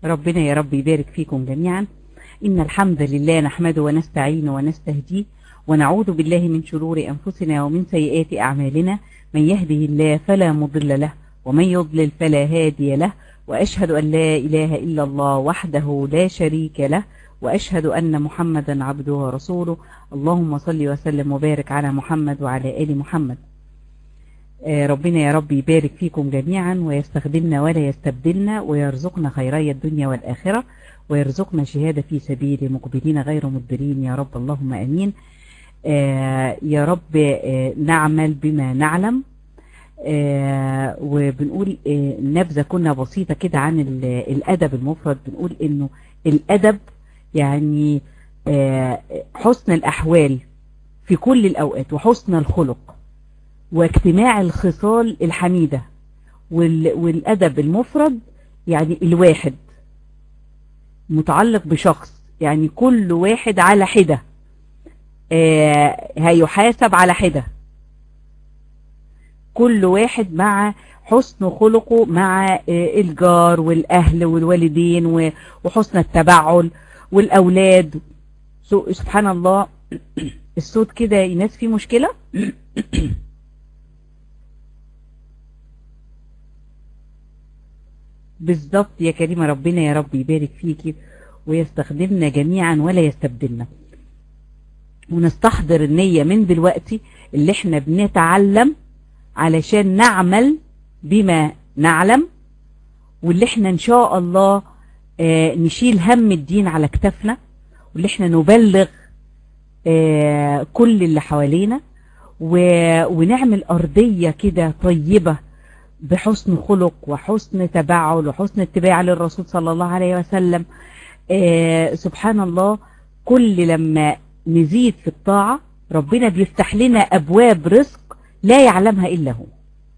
ربنا يا رب يبارك فيكم جميعا إن الحمد لله نحمده ونستعينه ونستهديه ونعوذ بالله من شرور أنفسنا ومن سيئات أعمالنا من يهده الله فلا مضل له ومن يضلل فلا هادي له وأشهد أن لا إله إلا الله وحده لا شريك له وأشهد أن محمدا عبده ورسوله اللهم صل وسلم وبارك على محمد وعلى آل محمد آه، ربنا يا رب يبارك فيكم جميعا ويستخدمنا ولا يستبدلنا ويرزقنا خيري الدنيا والآخرة ويرزقنا شهادة في سبيله مقبلين غير مدبرين يا رب اللهم أمين آه، يا رب آه، نعمل بما نعلم آه، وبنقول آه، نبذة كنا بسيطة كده عن ال- الأدب المفرد بنقول إنه الأدب يعني آه، حسن الأحوال في كل الأوقات وحسن الخلق واجتماع الخصال الحميدة وال- والأدب المفرد يعني الواحد متعلق بشخص يعني كل واحد على حدة آه، هيحاسب على حدة كل واحد مع حسن خلقه مع آه، الجار والأهل والوالدين و- وحسن التبعل والأولاد سو- سبحان الله الصوت كده ناس فيه مشكلة بالظبط يا كريمة ربنا يا رب يبارك فيكي ويستخدمنا جميعا ولا يستبدلنا ونستحضر النية من دلوقتي اللي احنا بنتعلم علشان نعمل بما نعلم واللي احنا ان شاء الله آه، نشيل هم الدين على كتافنا واللي احنا نبلغ آه، كل اللي حوالينا و- ونعمل أرضية كده طيبة بحسن خلق وحسن تبعل وحسن اتباع للرسول صلى الله عليه وسلم آه، سبحان الله كل لما نزيد في الطاعة ربنا بيفتح لنا أبواب رزق لا يعلمها إلا هو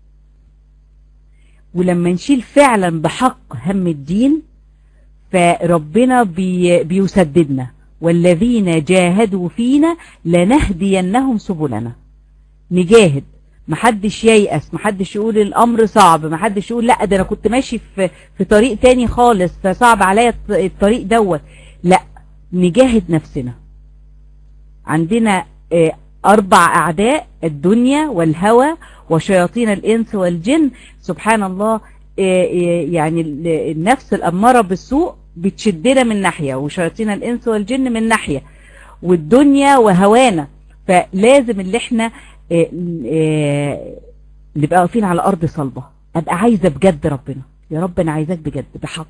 ولما نشيل فعلا بحق هم الدين فربنا بي بيسددنا والذين جاهدوا فينا لنهدينهم سبلنا نجاهد محدش ييأس محدش يقول الأمر صعب محدش يقول لا ده أنا كنت ماشي في, في طريق تاني خالص فصعب عليا الط- الطريق دوت لا نجاهد نفسنا عندنا آه، أربع أعداء الدنيا والهوى وشياطين الإنس والجن سبحان الله آه، آه، يعني ال- النفس الأمارة بالسوء بتشدنا من ناحية وشياطين الإنس والجن من ناحية والدنيا وهوانا فلازم اللي احنا آه، آه، نبقى واقفين على أرض صلبة أبقى عايزة بجد ربنا يا رب أنا عايزاك بجد بحق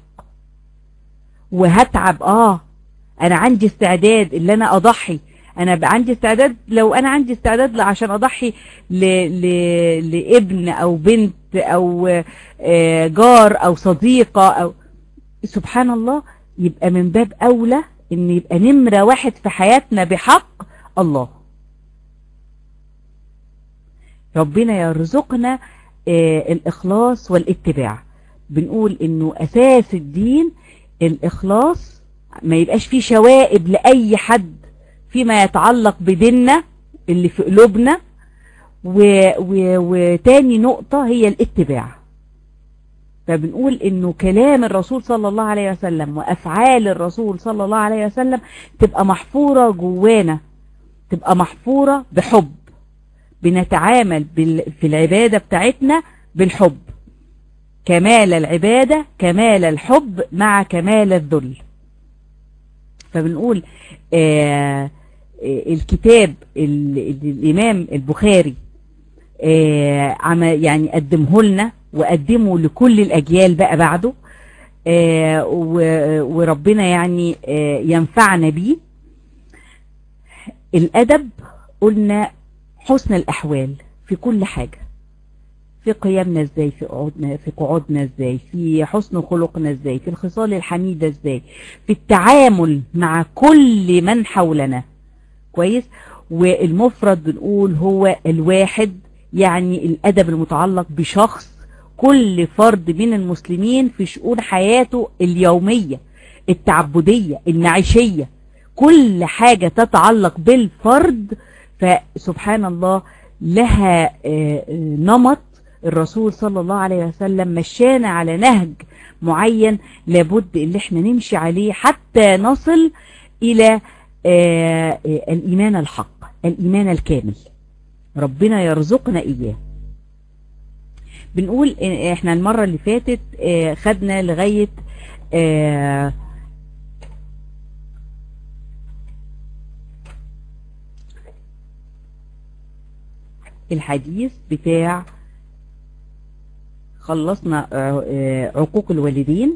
وهتعب اه انا عندي استعداد اللي انا اضحي انا بقى عندي استعداد لو انا عندي استعداد عشان اضحي ل... ل... لابن او بنت او آه، جار او صديقة او سبحان الله يبقى من باب اولى ان يبقى نمرة واحد في حياتنا بحق الله ربنا يرزقنا آه، الإخلاص والاتباع بنقول إنه أساس الدين الإخلاص ما يبقاش فيه شوائب لأي حد فيما يتعلق بديننا اللي في قلوبنا و... و... وتاني نقطة هي الاتباع فبنقول إنه كلام الرسول صلى الله عليه وسلم وأفعال الرسول صلى الله عليه وسلم تبقى محفورة جوانا تبقى محفورة بحب بنتعامل بال... في العبادة بتاعتنا بالحب كمال العبادة كمال الحب مع كمال الذل فبنقول آه آه، الكتاب ال- ال- الإمام البخاري آه عم- يعني قدمه لنا وقدمه لكل الأجيال بقى بعده آه و- وربنا يعني آه ينفعنا بيه الأدب قلنا حسن الأحوال في كل حاجة في قيامنا ازاي في قعودنا في قعودنا ازاي في حسن خلقنا ازاي في الخصال الحميدة ازاي في التعامل مع كل من حولنا كويس والمفرد بنقول هو الواحد يعني الأدب المتعلق بشخص كل فرد من المسلمين في شؤون حياته اليومية التعبدية المعيشية كل حاجة تتعلق بالفرد فسبحان الله لها آه، آه، نمط الرسول صلى الله عليه وسلم مشانا على نهج معين لابد اللي احنا نمشي عليه حتى نصل الى آه الايمان الحق الايمان الكامل ربنا يرزقنا اياه بنقول احنا المرة اللي فاتت آه خدنا لغاية آه الحديث بتاع خلصنا عقوق الوالدين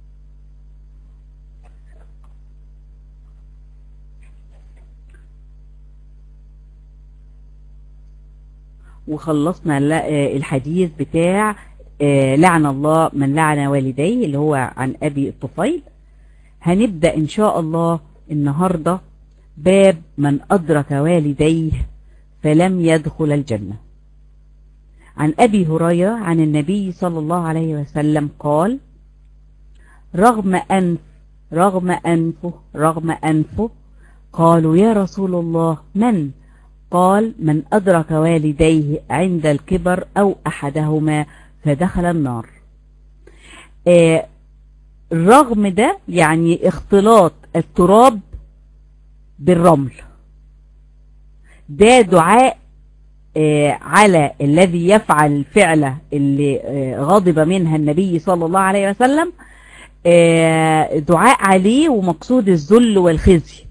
وخلصنا الحديث بتاع لعن الله من لعن والديه اللي هو عن أبي الطفيل هنبدأ إن شاء الله النهاردة باب من أدرك والديه فلم يدخل الجنة عن أبي هريرة عن النبي صلى الله عليه وسلم قال رغم أنف رغم أنفه رغم أنفه قالوا يا رسول الله من قال من أدرك والديه عند الكبر أو أحدهما فدخل النار آه الرغم ده يعني اختلاط التراب بالرمل ده دعاء آه على الذي يفعل الفعلة اللي آه غضب منها النبي صلى الله عليه وسلم آه دعاء عليه ومقصود الذل والخزي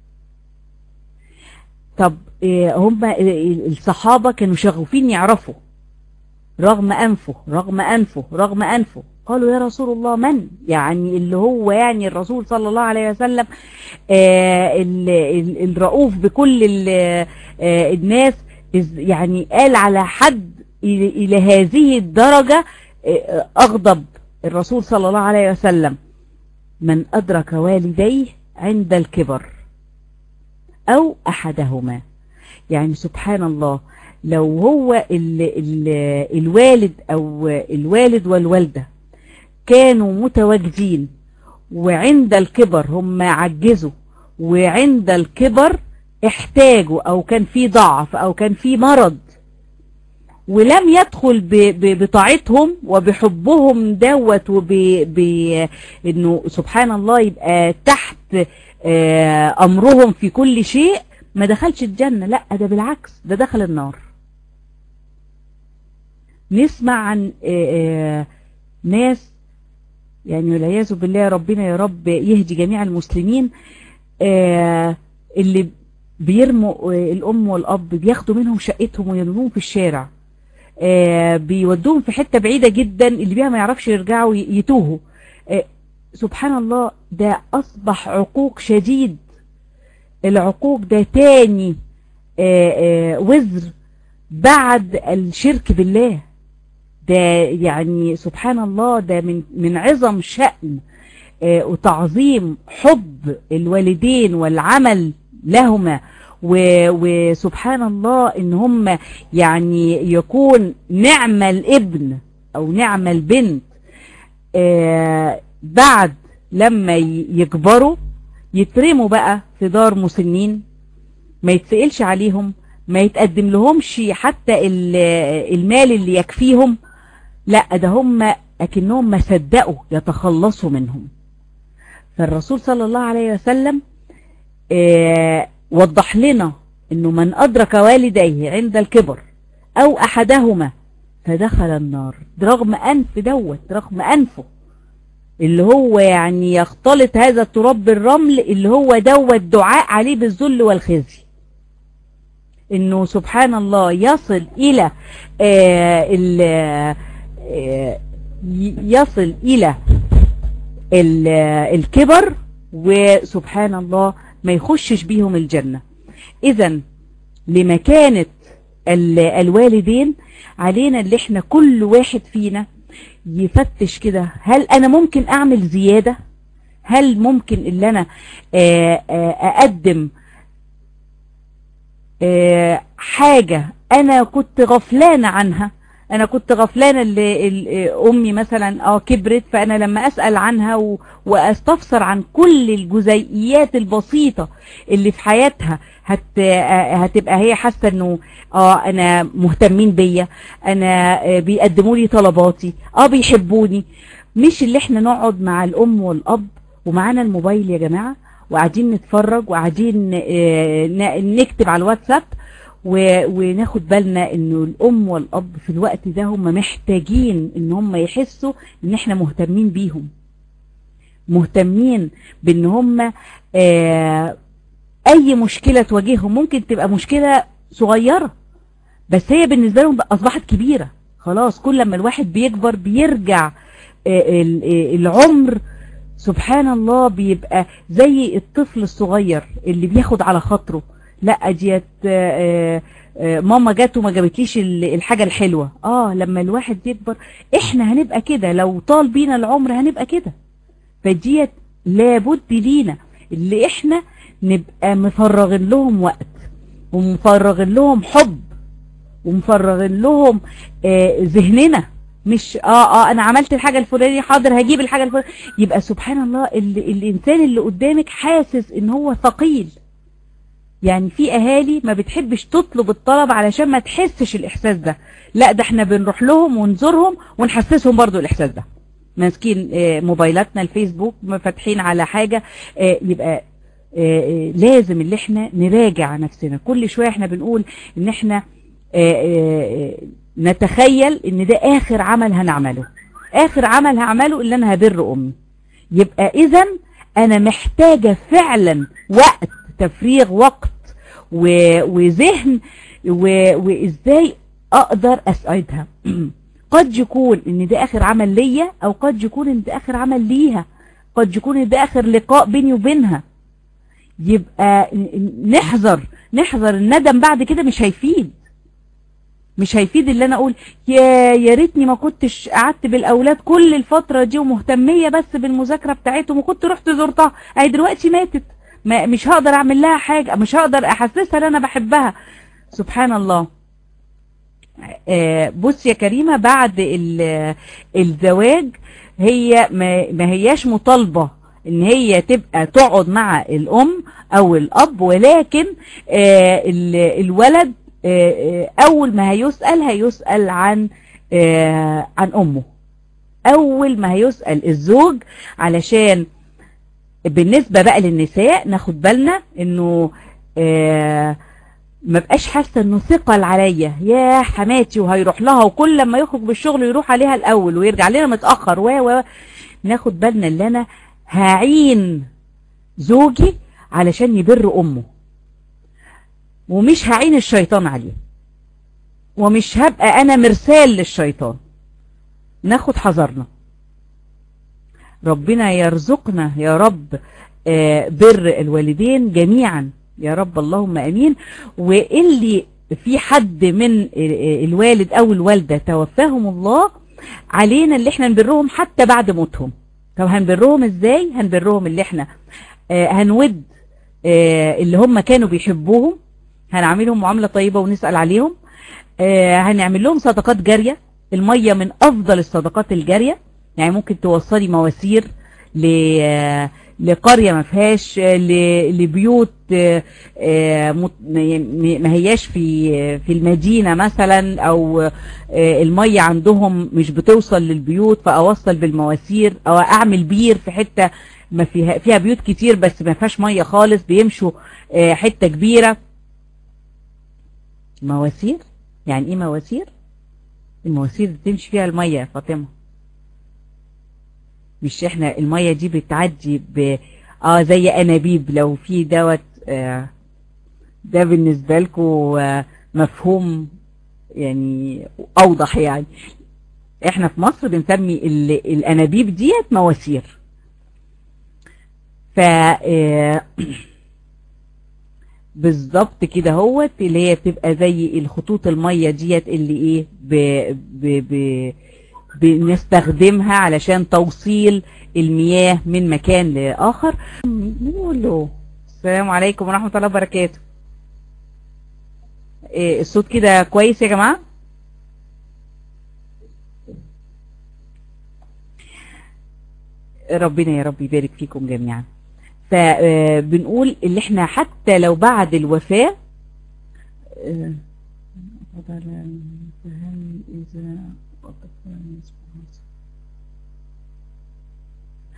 طب هم الصحابة كانوا شغوفين يعرفوا رغم أنفه رغم أنفه رغم أنفه قالوا يا رسول الله من يعني اللي هو يعني الرسول صلى الله عليه وسلم آه الرؤوف بكل آه الناس يعني قال على حد إلى هذه الدرجة آه أغضب الرسول صلى الله عليه وسلم من أدرك والديه عند الكبر أو أحدهما يعني سبحان الله لو هو ال ال الوالد أو الوالد والوالدة كانوا متواجدين وعند الكبر هم عجزوا وعند الكبر احتاجوا أو كان في ضعف أو كان في مرض ولم يدخل بطاعتهم وبحبهم دوت وبانه سبحان الله يبقى تحت امرهم في كل شيء ما دخلش الجنة لا ده بالعكس ده دخل النار نسمع عن ناس يعني والعياذ بالله ربنا يا رب يهدي جميع المسلمين اللي بيرموا الأم والأب بياخدوا منهم شقتهم ويرموهم في الشارع بيودوهم في حتة بعيدة جدا اللي بيها ما يعرفش يرجعوا يتوهوا سبحان الله ده أصبح عقوق شديد العقوق ده تاني آآ آآ وزر بعد الشرك بالله ده يعني سبحان الله ده من من عظم شأن وتعظيم حب الوالدين والعمل لهما وسبحان الله ان هم يعني يكون نعم الابن او نعم البنت بعد لما يكبروا يترموا بقى في دار مسنين ما يتسئلش عليهم ما يتقدم لهمش حتى المال اللي يكفيهم لا ده هم اكنهم ما صدقوا يتخلصوا منهم فالرسول صلى الله عليه وسلم اه وضح لنا انه من ادرك والديه عند الكبر او احدهما فدخل النار رغم انف دوت رغم انفه اللي هو يعني يختلط هذا التراب بالرمل اللي هو دوت دعاء عليه بالذل والخزي انه سبحان الله يصل الى آه آه يصل الى الكبر وسبحان الله ما يخشش بيهم الجنة اذا لمكانة الوالدين علينا اللي احنا كل واحد فينا يفتش كده هل انا ممكن اعمل زيادة هل ممكن اللي انا اقدم حاجة انا كنت غفلانة عنها انا كنت غفلانة اللي امي مثلا اه كبرت فانا لما اسأل عنها واستفسر عن كل الجزيئيات البسيطة اللي في حياتها هت هتبقى هي حاسة انه اه انا مهتمين بيا انا بيقدموا لي طلباتي اه بيحبوني مش اللي احنا نقعد مع الام والاب ومعانا الموبايل يا جماعة وقاعدين نتفرج وقاعدين آه، ن- نكتب على الواتساب و- وناخد بالنا انه الام والاب في الوقت ده هم محتاجين ان هم يحسوا ان احنا مهتمين بيهم مهتمين بان هم آه، اي مشكلة تواجههم ممكن تبقى مشكلة صغيرة بس هي بالنسبة لهم اصبحت كبيرة خلاص كل لما الواحد بيكبر بيرجع آه، ال- آه، العمر سبحان الله بيبقى زي الطفل الصغير اللي بياخد على خاطره لا ديت آه، آه، ماما جت وما جابتليش ال- الحاجة الحلوة اه لما الواحد يكبر احنا هنبقى كده لو طال بينا العمر هنبقى كده فديت لابد لينا اللي احنا نبقى مفرغين لهم وقت ومفرغين لهم حب ومفرغين لهم آه، ذهننا مش اه اه انا عملت الحاجة الفلانية حاضر هجيب الحاجة الفلانية يبقى سبحان الله ال الانسان اللي قدامك حاسس ان هو ثقيل يعني في اهالي ما بتحبش تطلب الطلب علشان ما تحسش الاحساس ده لا ده احنا بنروح لهم ونزورهم ونحسسهم برضو الاحساس ده ماسكين آه، موبايلاتنا الفيسبوك فاتحين على حاجة آه، يبقى آه، آه، لازم اللي احنا نراجع نفسنا كل شوية احنا بنقول ان احنا آه، آه، نتخيل ان ده اخر عمل هنعمله اخر عمل هعمله اللي انا هبر امي يبقى اذا انا محتاجة فعلا وقت تفريغ وقت و- وذهن و- وازاي اقدر اسعدها قد يكون ان ده اخر عمل ليا او قد يكون ان ده اخر عمل ليها قد يكون ان ده اخر لقاء بيني وبينها يبقى ن- نحذر نحذر الندم بعد كده مش هيفيد مش هيفيد اللي انا اقول يا يا ريتني ما كنتش قعدت بالاولاد كل الفتره دي ومهتميه بس بالمذاكره بتاعتهم وكنت رحت زرتها اهي دلوقتي ماتت ما مش هقدر اعمل لها حاجه مش هقدر احسسها ان انا بحبها سبحان الله آه، بص يا كريمه بعد ال- الزواج هي ما ما هياش مطالبه ان هي تبقى تقعد مع الام او الاب ولكن آه، ال- الولد آه، آه، اول ما هيسأل هيسأل عن آه، عن امه اول ما هيسأل الزوج علشان بالنسبة بقى للنساء ناخد بالنا انه آه، ما بقاش حاسه انه ثقل عليا يا حماتي وهيروح لها وكل لما يخرج بالشغل يروح عليها الاول ويرجع لنا متاخر و و ناخد بالنا ان انا هعين زوجي علشان يبر امه ومش هعين الشيطان عليه ومش هبقى انا مرسال للشيطان ناخد حذرنا ربنا يرزقنا يا رب آه، بر الوالدين جميعا يا رب اللهم امين واللي في حد من ال- الوالد او الوالده توفاهم الله علينا اللي احنا نبرهم حتى بعد موتهم طب هنبرهم ازاي هنبرهم اللي احنا آه، هنود آه، اللي هم كانوا بيحبوهم هنعملهم معامله طيبه ونسال عليهم آه، هنعمل لهم صدقات جاريه الميه من افضل الصدقات الجاريه يعني ممكن توصلي مواسير ل آه، لقرية ما فيهاش آه، ل- لبيوت آه، آه، مت- م- ما هياش في في المدينة مثلا او آه، المية عندهم مش بتوصل للبيوت فاوصل بالمواسير او اعمل بير في حتة ما فيها فيها بيوت كتير بس ما فيهاش مية خالص بيمشوا آه، حتة كبيرة مواسير يعني ايه مواسير المواسير اللي بتمشي فيها المية يا فاطمة مش احنا المية دي بتعدي ب اه زي انابيب لو في دوت آه ده بالنسبة لكم آه مفهوم يعني اوضح يعني احنا في مصر بنسمي ال- الانابيب ديت مواسير ف آه، بالظبط كده هوت اللي هي بتبقى زي الخطوط المية ديت اللي ايه ب ب ب بنستخدمها علشان توصيل المياه من مكان لآخر نقول له السلام عليكم ورحمة الله وبركاته إيه الصوت كده كويس يا جماعة ربنا يا رب يبارك فيكم جميعا فبنقول اللي احنا حتى لو بعد الوفاة آه، فهل إذا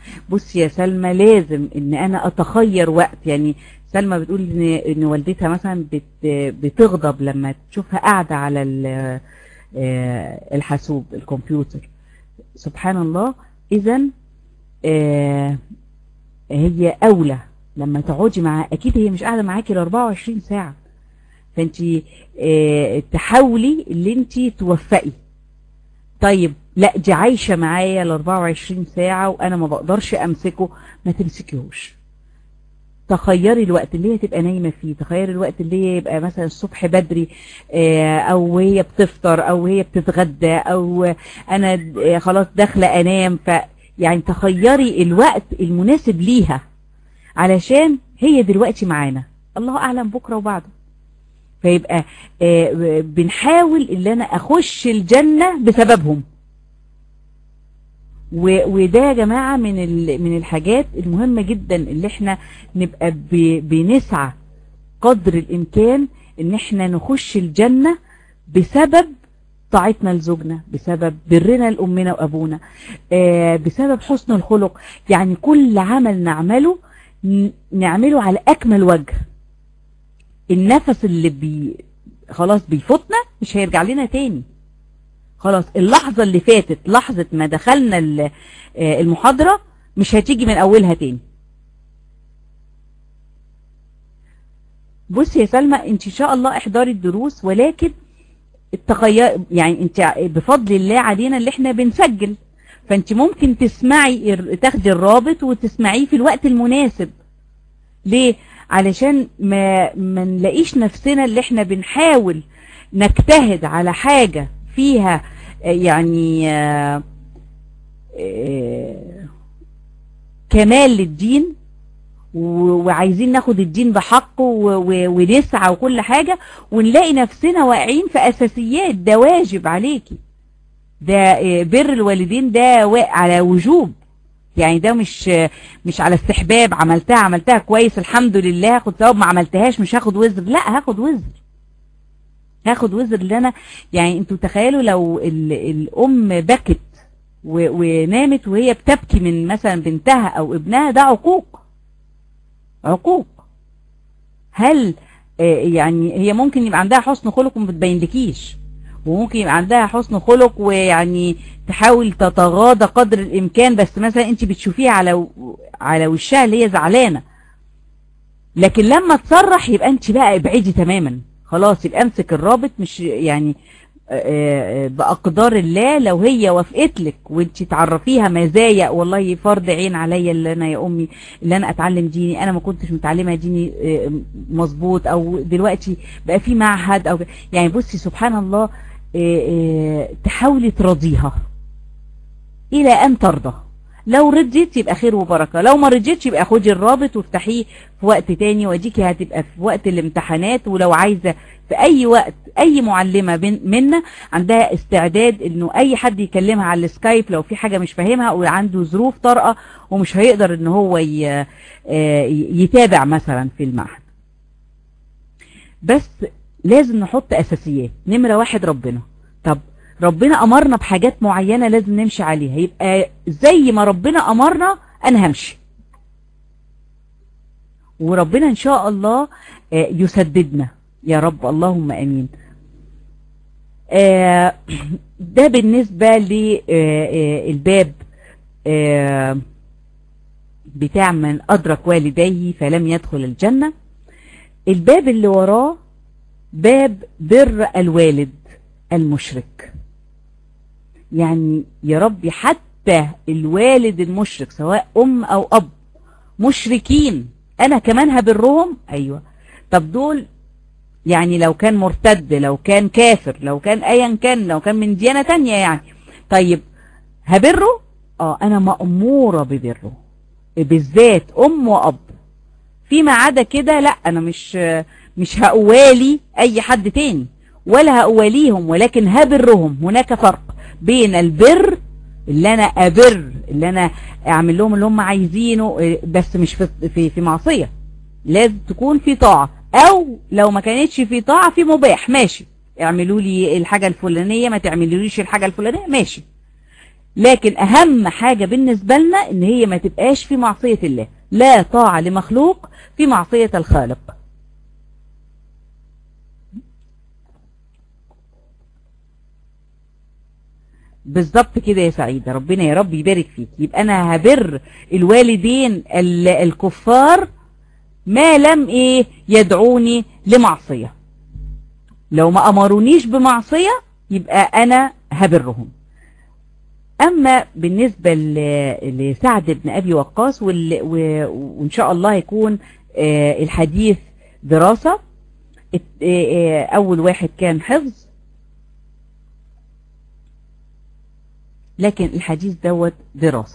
بصي يا سلمى لازم ان انا اتخير وقت يعني سلمى بتقول ان ان والدتها مثلا بت بتغضب لما تشوفها قاعده على الحاسوب الكمبيوتر سبحان الله اذا هي اولى لما تقعدي مع اكيد هي مش قاعده معاكي ال 24 ساعه فانت تحاولي اللي انت توفقي طيب لا دي عايشة معايا ال 24 ساعة وانا ما بقدرش امسكه ما تمسكيهوش تخيري الوقت اللي هي تبقى نايمة فيه تخيري الوقت اللي هي يبقى مثلا الصبح بدري او هي بتفطر او هي بتتغدى او انا خلاص داخلة انام ف يعني تخيري الوقت المناسب ليها علشان هي دلوقتي معانا الله اعلم بكرة وبعده فيبقى بنحاول ان انا اخش الجنة بسببهم وده يا جماعة من من الحاجات المهمة جدا اللي احنا نبقى بنسعى قدر الامكان ان احنا نخش الجنة بسبب طاعتنا لزوجنا بسبب برنا لأمنا وأبونا بسبب حسن الخلق يعني كل عمل نعمله نعمله على أكمل وجه النفس اللي بي خلاص بيفوتنا مش هيرجع لنا تاني خلاص اللحظة اللي فاتت لحظة ما دخلنا المحاضرة مش هتيجي من أولها تاني بصي يا سلمى انت ان شاء الله احضري الدروس ولكن التغير يعني انت بفضل الله علينا اللي احنا بنسجل فانت ممكن تسمعي تاخدي الرابط وتسمعيه في الوقت المناسب ليه علشان ما ما نلاقيش نفسنا اللي احنا بنحاول نجتهد على حاجة فيها يعني آآ آآ كمال للدين وعايزين ناخد الدين بحقه ونسعى وكل حاجة ونلاقي نفسنا واقعين في أساسيات ده واجب عليكي ده بر الوالدين ده على وجوب يعني ده مش مش على استحباب عملتها عملتها كويس الحمد لله هاخد ثواب ما عملتهاش مش هاخد وزر لا هاخد وزر هاخد وزر اللي انا يعني انتوا تخيلوا لو ال الام بكت ونامت وهي بتبكي من مثلا بنتها او ابنها ده عقوق عقوق هل يعني هي ممكن يبقى عندها حسن خلق وما بتبينلكيش وممكن يبقى عندها حسن خلق ويعني تحاول تتغاضى قدر الامكان بس مثلا انت بتشوفيها على على وشها اللي هي زعلانه لكن لما تصرح يبقى انت بقى ابعدي تماما خلاص يبقى امسك الرابط مش يعني باقدار الله لو هي وافقت لك وانت تعرفيها مزايا والله فرض عين عليا اللي انا يا امي اللي انا اتعلم ديني انا ما كنتش متعلمه ديني مظبوط او دلوقتي بقى في معهد او يعني بصي سبحان الله تحاولي ترضيها الى ان ترضى لو رضيت يبقى خير وبركه لو ما رضيتش يبقى خدي الرابط وافتحيه في وقت تاني وديكي هتبقى في وقت الامتحانات ولو عايزه في اي وقت اي معلمه منا عندها استعداد انه اي حد يكلمها على السكايب لو في حاجه مش فاهمها او عنده ظروف طارئه ومش هيقدر ان هو يتابع مثلا في المعهد بس لازم نحط اساسيات نمره واحد ربنا طب ربنا امرنا بحاجات معينة لازم نمشي عليها يبقى زي ما ربنا امرنا انا همشي وربنا ان شاء الله يسددنا يا رب اللهم امين ده بالنسبة للباب بتاع من ادرك والديه فلم يدخل الجنة الباب اللي وراه باب بر الوالد المشرك يعني يا ربي حتى الوالد المشرك سواء ام او اب مشركين انا كمان هبرهم ايوه طب دول يعني لو كان مرتد لو كان كافر لو كان ايا كان لو كان من ديانة تانية يعني طيب هبره اه انا مأمورة ببره بالذات ام واب فيما عدا كده لا انا مش مش هأوالي اي حد تاني ولا هأواليهم ولكن هبرهم هناك فرق بين البر اللي انا ابر اللي انا اعمل لهم اللي هم عايزينه بس مش في في, في معصيه لازم تكون في طاعه او لو ما كانتش في طاعه في مباح ماشي اعملوا لي الحاجه الفلانيه ما تعملوليش الحاجه الفلانيه ماشي لكن اهم حاجة بالنسبة لنا ان هي ما تبقاش في معصية الله لا طاعة لمخلوق في معصية الخالق بالظبط كده يا سعيدة ربنا يا رب يبارك فيك يبقى انا هبر الوالدين الكفار ما لم ايه يدعوني لمعصية لو ما امرونيش بمعصية يبقى انا هبرهم اما بالنسبة لسعد بن ابي وقاص وان شاء الله يكون الحديث دراسة اول واحد كان حفظ لكن الحديث دوت دراسة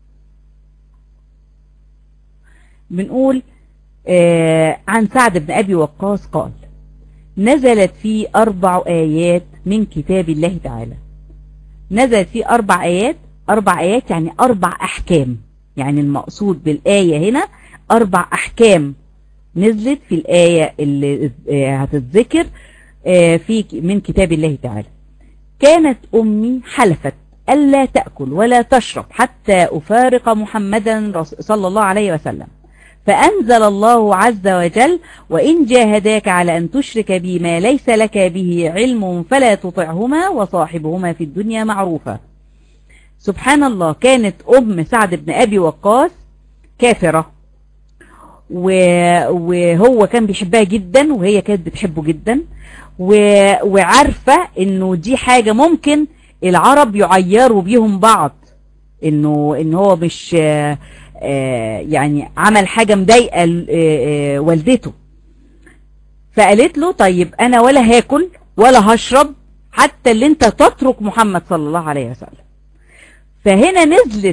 بنقول آه عن سعد بن أبي وقاص قال نزلت في أربع آيات من كتاب الله تعالى نزلت في أربع آيات أربع آيات يعني أربع أحكام يعني المقصود بالآية هنا أربع أحكام نزلت في الآية اللي هتتذكر آه في من كتاب الله تعالى كانت أمي حلفت ألا تأكل ولا تشرب حتى أفارق محمدا صلى الله عليه وسلم فأنزل الله عز وجل وإن جاهداك على أن تشرك بي ما ليس لك به علم فلا تطعهما وصاحبهما في الدنيا معروفا سبحان الله كانت أم سعد بن أبي وقاص كافرة وهو كان بيحبها جدا وهي كانت بتحبه جدا وعارفة انه دي حاجة ممكن العرب يعيروا بيهم بعض انه ان هو مش آآ آآ يعني عمل حاجة مضايقة والدته فقالت له طيب انا ولا هاكل ولا هشرب حتى اللي انت تترك محمد صلى الله عليه وسلم فهنا نزلت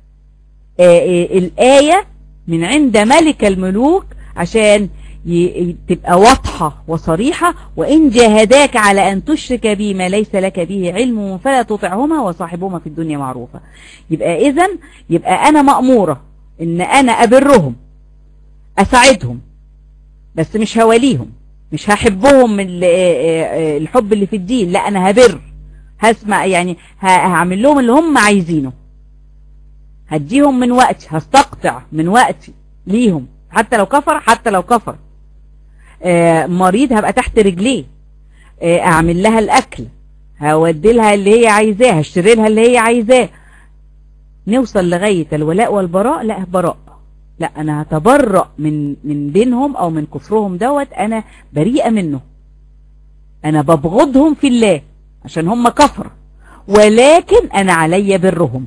الآية من عند ملك الملوك عشان تبقى واضحة وصريحة وإن جاهداك على أن تشرك بي ما ليس لك به علم فلا تطعهما وصاحبهما في الدنيا معروفة يبقى إذن يبقى أنا مأمورة إن أنا أبرهم أساعدهم بس مش هواليهم مش هحبهم من الحب اللي في الدين لا أنا هبر هسمع يعني هعمل لهم اللي هم عايزينه هديهم من وقتي هستقطع من وقتي ليهم حتى لو كفر حتى لو كفر آه مريض هبقى تحت رجليه آه اعمل لها الاكل هودي لها اللي هي عايزاه هشتري لها اللي هي عايزاه نوصل لغاية الولاء والبراء لا براء لا انا هتبرأ من من دينهم او من كفرهم دوت انا بريئة منه انا ببغضهم في الله عشان هم كفر ولكن انا علي برهم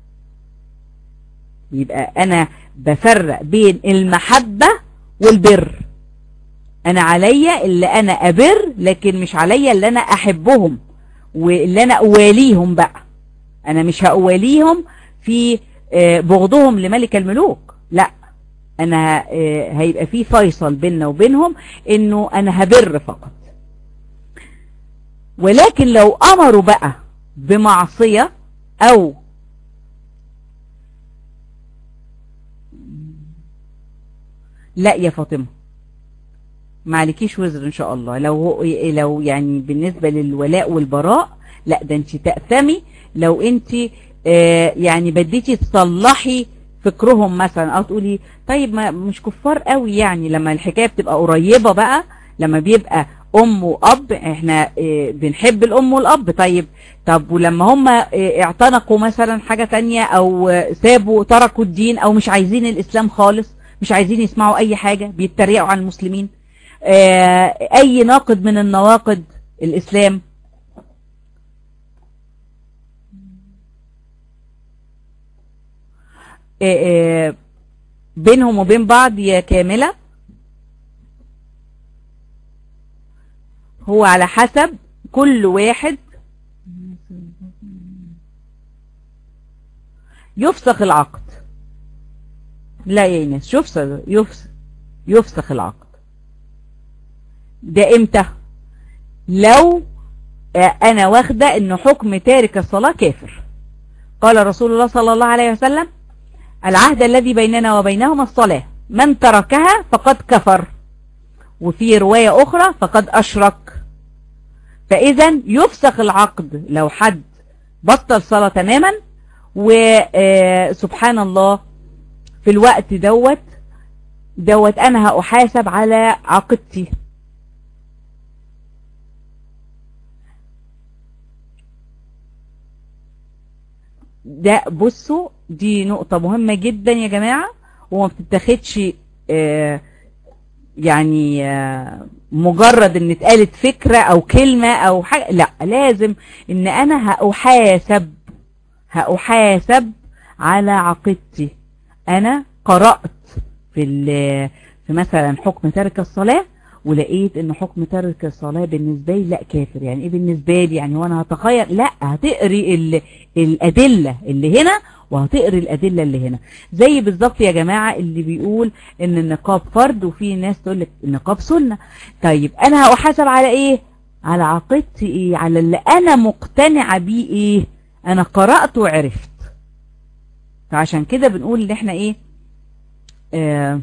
يبقى انا بفرق بين المحبة والبر انا عليا اللي انا ابر لكن مش عليا اللي انا احبهم واللي انا اواليهم بقى انا مش هأواليهم في بغضهم لملك الملوك لا انا هيبقى في فيصل بيننا وبينهم انه انا هبر فقط ولكن لو امروا بقى بمعصية او لا يا فاطمة معلكيش وزر ان شاء الله لو لو يعني بالنسبة للولاء والبراء لا ده انت تأثمي لو انت آه يعني بديتي تصلحي فكرهم مثلا او تقولي طيب ما مش كفار قوي يعني لما الحكاية بتبقى قريبة بقى لما بيبقى ام واب احنا اه بنحب الام والاب طيب طب ولما هم اه اعتنقوا مثلا حاجة تانية او سابوا تركوا الدين او مش عايزين الاسلام خالص مش عايزين يسمعوا اي حاجة بيتريقوا على المسلمين اه اي ناقد من النواقد الاسلام بينهم وبين بعض يا كاملة هو على حسب كل واحد يفسخ العقد لا يا ايناس يفسخ يفسخ يفسخ العقد ده امتى لو انا واخده ان حكم تارك الصلاة كافر قال رسول الله صلى الله عليه وسلم العهد الذي بيننا وبينهم الصلاة من تركها فقد كفر وفي رواية أخرى فقد أشرك فإذا يفسخ العقد لو حد بطل صلاة تماما وسبحان الله في الوقت دوت دوت انا هأحاسب على عقيدتي ده بصوا دي نقطة مهمة جدا يا جماعة وما بتتاخدش آه يعني آه مجرد ان اتقالت فكرة او كلمة او حاجة لا لازم ان انا هأحاسب هأحاسب على عقيدتي انا قرأت في في مثلا حكم ترك الصلاة ولقيت ان حكم ترك الصلاة بالنسبة لي لا كافر يعني ايه بالنسبة لي يعني وانا هتخير لا هتقري الادلة اللي هنا وهتقري الادلة اللي هنا زي بالظبط يا جماعة اللي بيقول ان النقاب فرض وفي ناس تقول لك النقاب سنة طيب انا هحاسب على ايه على عقيدتي ايه على اللي انا مقتنعة بيه ايه انا قرأت وعرفت فعشان كده بنقول ان احنا ايه آه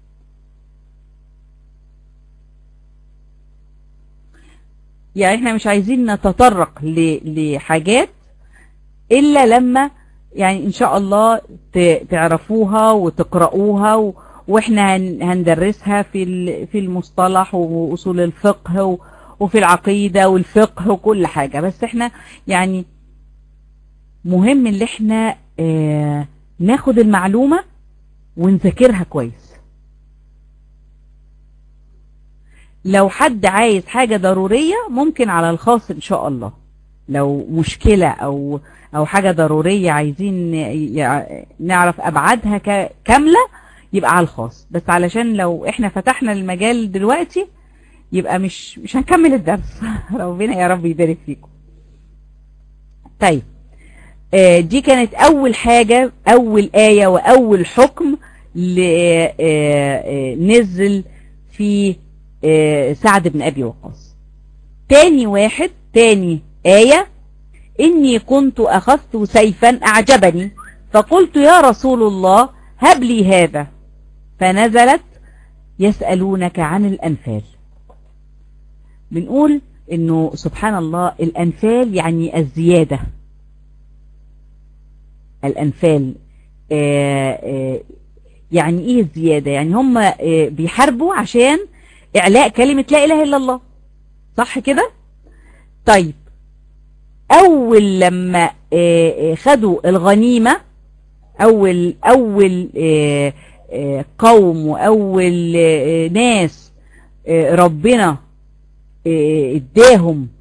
يعني احنا مش عايزين نتطرق لحاجات الا لما يعني ان شاء الله تعرفوها وتقرأوها واحنا هندرسها في في المصطلح واصول الفقه وفي العقيدة والفقه وكل حاجة بس احنا يعني مهم ان احنا اه ناخد المعلومة ونذاكرها كويس لو حد عايز حاجة ضرورية ممكن على الخاص ان شاء الله لو مشكلة او او حاجة ضرورية عايزين نعرف ابعادها كاملة يبقى على الخاص بس علشان لو احنا فتحنا المجال دلوقتي يبقى مش مش هنكمل الدرس ربنا يا رب يبارك فيكم طيب دي كانت اول حاجة اول آية واول حكم نزل في سعد بن أبي وقاص تاني واحد تاني آية إني كنت أخذت سيفا أعجبني فقلت يا رسول الله هب لي هذا فنزلت يسألونك عن الأنفال بنقول إنه سبحان الله الأنفال يعني الزيادة الأنفال آآ آآ يعني إيه الزيادة يعني هم بيحاربوا عشان إعلاء كلمة لا إله إلا الله صح كده طيب أول لما خدوا الغنيمة أول أول قوم وأول ناس ربنا اداهم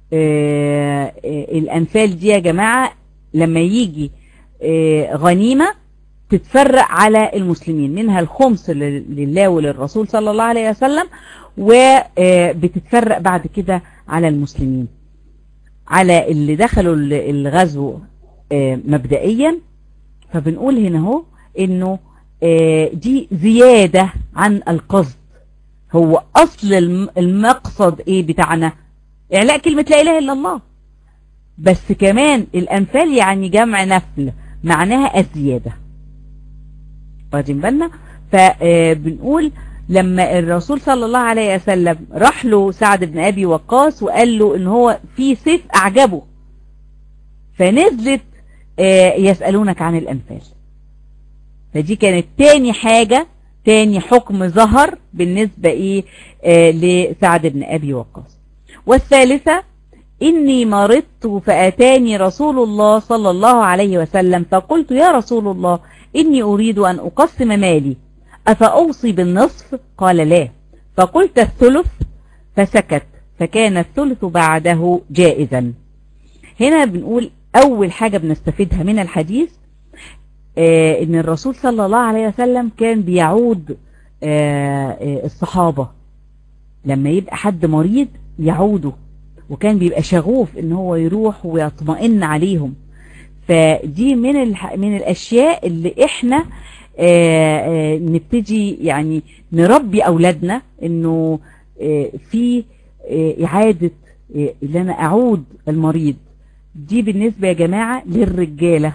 الأنفال دي يا جماعة لما يجي غنيمة تتفرق على المسلمين منها الخمس لله وللرسول صلى الله عليه وسلم وبتتفرق بعد كده على المسلمين على اللي دخلوا الغزو مبدئيا فبنقول هنا هو انه دي زيادة عن القصد هو اصل المقصد ايه بتاعنا اعلاء كلمة لا اله الا الله بس كمان الانفال يعني جمع نفل معناها الزيادة واخدين بالنا فبنقول لما الرسول صلى الله عليه وسلم راح له سعد بن ابي وقاص وقال له ان هو في سيف اعجبه فنزلت يسألونك عن الانفال فدي كانت تاني حاجة تاني حكم ظهر بالنسبة ايه لسعد بن ابي وقاص والثالثة إني مرضت فأتاني رسول الله صلى الله عليه وسلم فقلت يا رسول الله إني أريد أن أقسم مالي أفأوصي بالنصف قال لا فقلت الثلث فسكت فكان الثلث بعده جائزا هنا بنقول أول حاجة بنستفيدها من الحديث آه إن الرسول صلى الله عليه وسلم كان بيعود آه آه الصحابة لما يبقى حد مريض يعوده وكان بيبقى شغوف ان هو يروح ويطمئن عليهم فدي من الح... من الاشياء اللي احنا آآ آآ نبتدي يعني نربي اولادنا انه في اعادة اللي انا اعود المريض دي بالنسبة يا جماعة للرجالة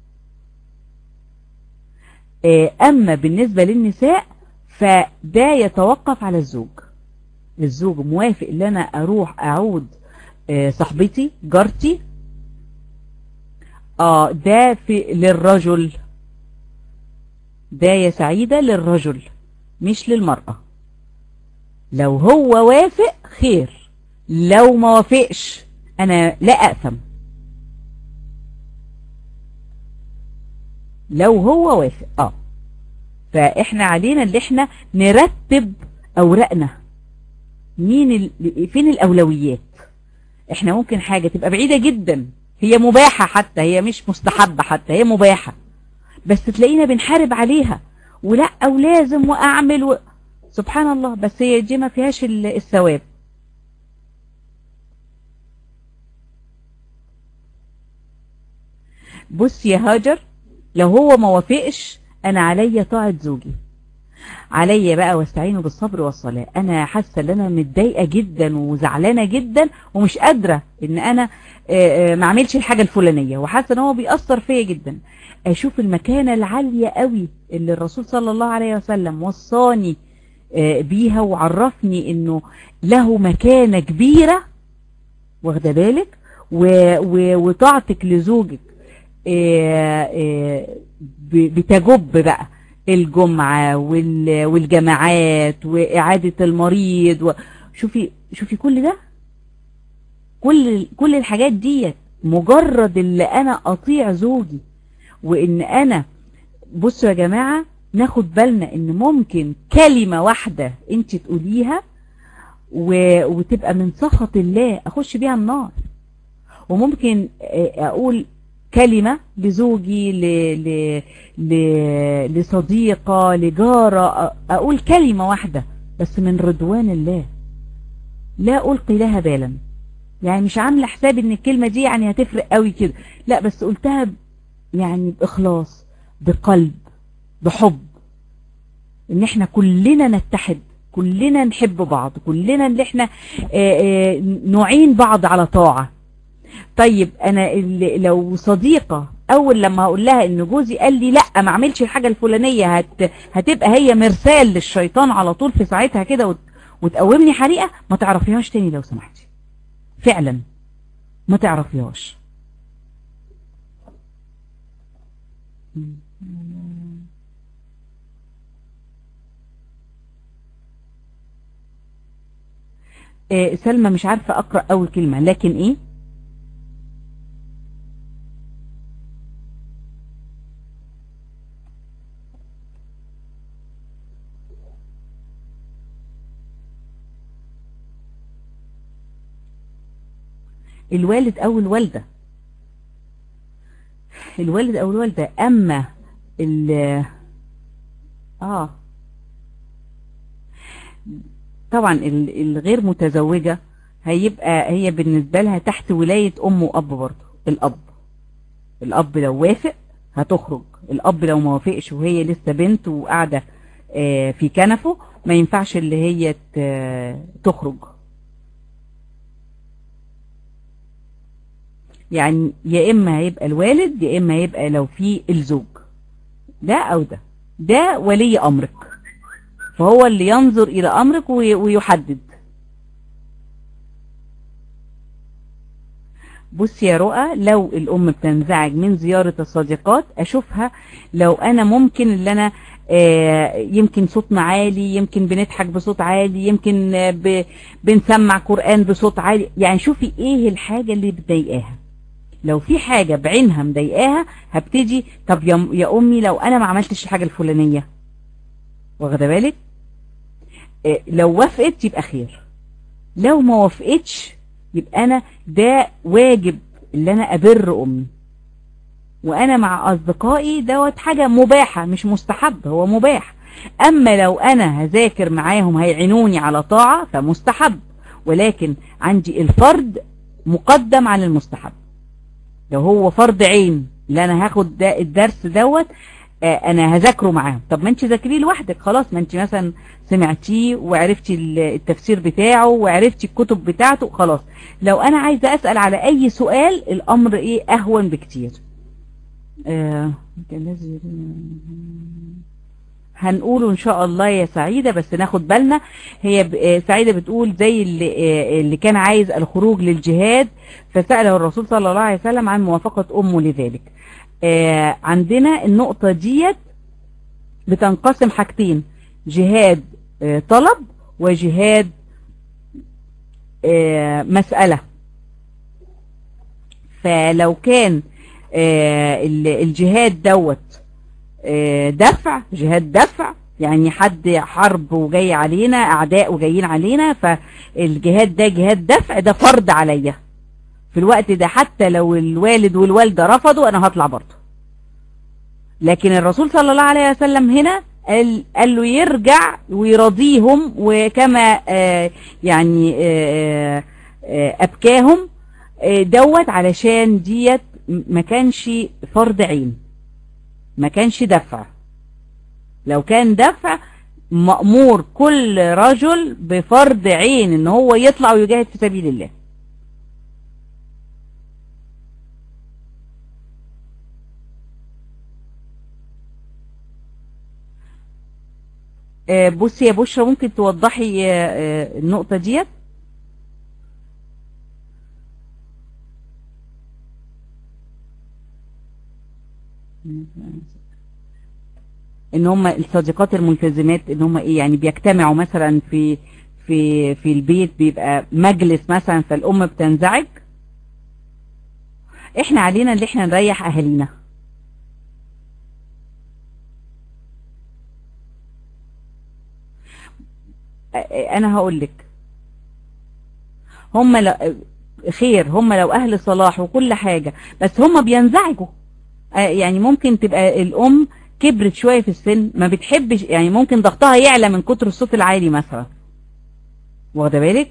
اما بالنسبة للنساء فده يتوقف على الزوج الزوج موافق ان انا اروح اعود صاحبتي جارتي اه ده في للرجل ده يا سعيدة للرجل مش للمرأة لو هو وافق خير لو ما وافقش انا لا اأثم لو هو وافق اه فاحنا علينا اللي احنا نرتب اوراقنا مين ال... فين الاولويات احنا ممكن حاجة تبقى بعيدة جدا هي مباحة حتى هي مش مستحبة حتى هي مباحة بس تلاقينا بنحارب عليها ولا ولازم واعمل و... سبحان الله بس هي دي ما فيهاش الثواب بص يا هاجر لو هو ما وافقش انا عليا طاعة زوجي عليا بقى واستعينوا بالصبر والصلاة انا حاسة ان انا متضايقة جدا وزعلانة جدا ومش قادرة ان انا ما اعملش الحاجة الفلانية وحاسة ان هو بيأثر فيا جدا اشوف المكانة العالية قوي اللي الرسول صلى الله عليه وسلم وصاني بيها وعرفني انه له مكانة كبيرة واخده بالك وطاعتك لزوجك بتجب بقى الجمعة والجماعات وإعادة المريض شوفي شوفي كل ده كل كل الحاجات ديت مجرد اللي أنا أطيع زوجي وإن أنا بصوا يا جماعة ناخد بالنا إن ممكن كلمة واحدة أنت تقوليها وتبقى من سخط الله أخش بيها النار وممكن أقول كلمة لزوجي ل... ل... ل... لصديقة لجارة أقول كلمة واحدة بس من رضوان الله لا ألقي لها بالا يعني مش عاملة حساب ان الكلمة دي يعني هتفرق قوي كده لا بس قلتها يعني بإخلاص بقلب بحب ان احنا كلنا نتحد كلنا نحب بعض كلنا اللي احنا نعين بعض على طاعة طيب انا لو صديقة اول لما هقول لها ان جوزي قال لي لا ما اعملش الحاجة الفلانية هت هتبقى هي مرسال للشيطان على طول في ساعتها كده وت... وتقومني حريقة ما تعرفيهاش تاني لو سمحتي فعلا ما تعرفيهاش إيه سلمى مش عارفة اقرأ اول كلمة لكن ايه الوالد او الوالدة الوالد او الوالدة اما ال اه طبعا الغير متزوجة هيبقى هي بالنسبة لها تحت ولاية ام واب برضه الاب الاب لو وافق هتخرج الاب لو ما وافقش وهي لسه بنت وقاعدة آه في كنفه ما ينفعش اللي هي تخرج يعني يا اما هيبقى الوالد يا اما هيبقى لو في الزوج ده او ده ده ولي امرك فهو اللي ينظر الى امرك ويحدد بص يا رؤى لو الام بتنزعج من زيارة الصديقات اشوفها لو انا ممكن اللي انا آه يمكن صوتنا عالي يمكن بنضحك بصوت عالي يمكن آه بنسمع قرآن بصوت عالي يعني شوفي ايه الحاجة اللي بتضايقاها لو في حاجة بعينها مضايقاها هبتدي طب يا, يا امي لو انا ما عملتش الحاجة الفلانية واخده بالك آه لو وافقت يبقى خير لو ما وافقتش يبقى انا ده واجب اللي انا ابر امي وانا مع اصدقائي دوت حاجة مباحة مش مستحب هو مباح اما لو انا هذاكر معاهم هيعينوني على طاعة فمستحب ولكن عندي الفرد مقدم عن المستحب لو هو فرض عين اللي انا هاخد ده الدرس دوت آه انا هذاكره معاهم طب ما انت ذاكريه لوحدك خلاص ما انت مثلا سمعتيه وعرفتي التفسير بتاعه وعرفتي الكتب بتاعته خلاص لو انا عايزه اسال على اي سؤال الامر ايه اهون بكتير آه هنقوله ان شاء الله يا سعيدة بس ناخد بالنا هي ب- آه، سعيدة بتقول زي اللي, آه، اللي كان عايز الخروج للجهاد فسأله الرسول صلى الله عليه وسلم عن موافقة امه لذلك آه، عندنا النقطة ديت بتنقسم حاجتين جهاد آه، طلب وجهاد آه، مسألة فلو كان آه، ال- الجهاد دوت آه، دفع جهاد دفع يعني حد حرب وجاي علينا اعداء وجايين علينا فالجهاد ده جهاد دفع ده فرض عليا في الوقت ده حتى لو الوالد والوالدة رفضوا انا هطلع برضه لكن الرسول صلى الله عليه وسلم هنا قال, قال له يرجع ويرضيهم وكما آه يعني آه آه أبكاهم آه دوت علشان ديت ما كانش فرض عين ما كانش دفع لو كان دفع مأمور كل رجل بفرض عين ان هو يطلع ويجاهد في سبيل الله آه، بصي يا بشرى ممكن توضحي آه، آه، النقطة ديت ان هم الصديقات الملتزمات ان هم ايه يعني بيجتمعوا مثلا في في في البيت بيبقى مجلس مثلا فالام بتنزعج احنا علينا ان احنا نريح اهالينا انا هقول لك هم لو خير هم لو اهل صلاح وكل حاجة بس هم بينزعجوا آه، يعني ممكن تبقى الام كبرت شوية في السن ما بتحبش يعني ممكن ضغطها يعلى من كتر الصوت العالي مثلا واخده بالك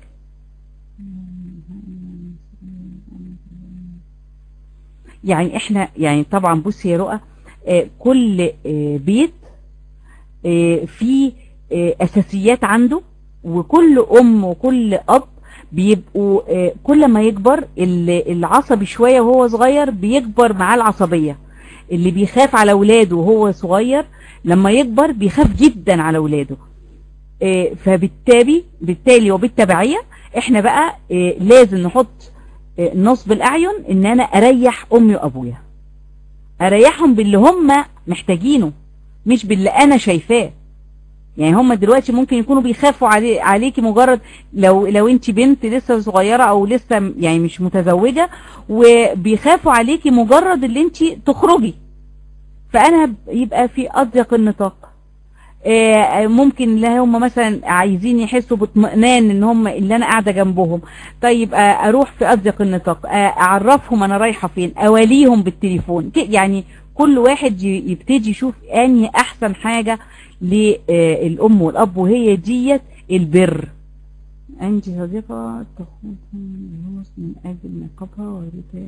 يعني احنا يعني طبعا بصي يا رؤى آه، كل آه، بيت آه، فيه آه، اساسيات عنده وكل ام وكل اب بيبقوا آه، كل ما يكبر ال- العصبي شوية وهو صغير بيكبر معاه العصبية اللي بيخاف على ولاده وهو صغير لما يكبر بيخاف جدا على ولاده آه، فبالتالي بالتالي وبالتبعية احنا بقى آه، لازم نحط آه، نصب الاعين ان انا اريح امي وابويا اريحهم باللي هم محتاجينه مش باللي انا شايفاه يعني هم دلوقتي ممكن يكونوا بيخافوا علي عليكي مجرد لو لو انت بنت لسه صغيره او لسه يعني مش متزوجه وبيخافوا عليكي مجرد اللي انت تخرجي فانا ب- يبقى في اضيق النطاق آه، ممكن لا هم مثلا عايزين يحسوا باطمئنان ان هم اللي انا قاعده جنبهم طيب آه، اروح في اضيق النطاق آه، اعرفهم انا رايحه فين اواليهم بالتليفون ك- يعني كل واحد ي- يبتدي يشوف انهي احسن حاجه للام والاب وهي ديت البر انت صديقه تخون الهوس من اجل نقابها وغيرها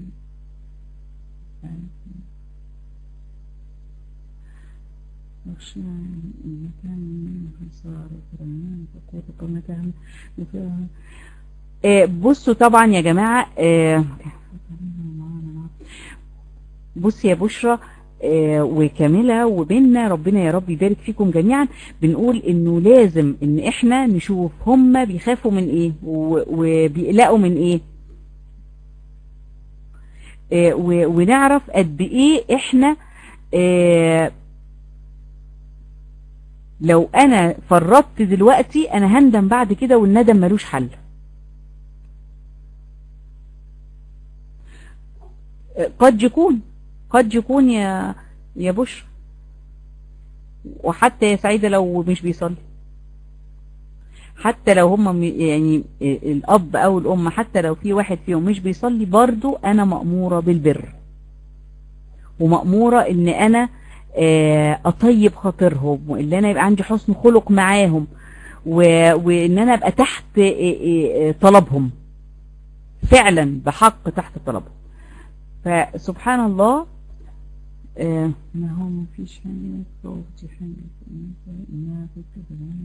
أخشى إن كان خسارة فرمان تقول قمتها آه، بصوا طبعا يا جماعة آه، بصي يا بشرى آه، وكاملة وبيننا ربنا يا رب يبارك فيكم جميعا بنقول انه لازم ان احنا نشوف هم بيخافوا من ايه و- وبيقلقوا من ايه آه، و- ونعرف قد ايه احنا آه، لو انا فرطت دلوقتي انا هندم بعد كده والندم ملوش حل آه، قد يكون قد يكون يا يا بشر وحتى يا سعيدة لو مش بيصلي حتى لو هم م- يعني الأب أو الأم حتى لو في واحد فيهم مش بيصلي برضو أنا مأمورة بالبر ومأمورة إن أنا آه، أطيب خاطرهم وإن أنا يبقى عندي حسن خلق معاهم و- وإن أنا أبقى تحت آه، آه، طلبهم فعلا بحق تحت طلبهم فسبحان الله آه، ما هو ما فيش حاجة صوتي حاجة إنها كنت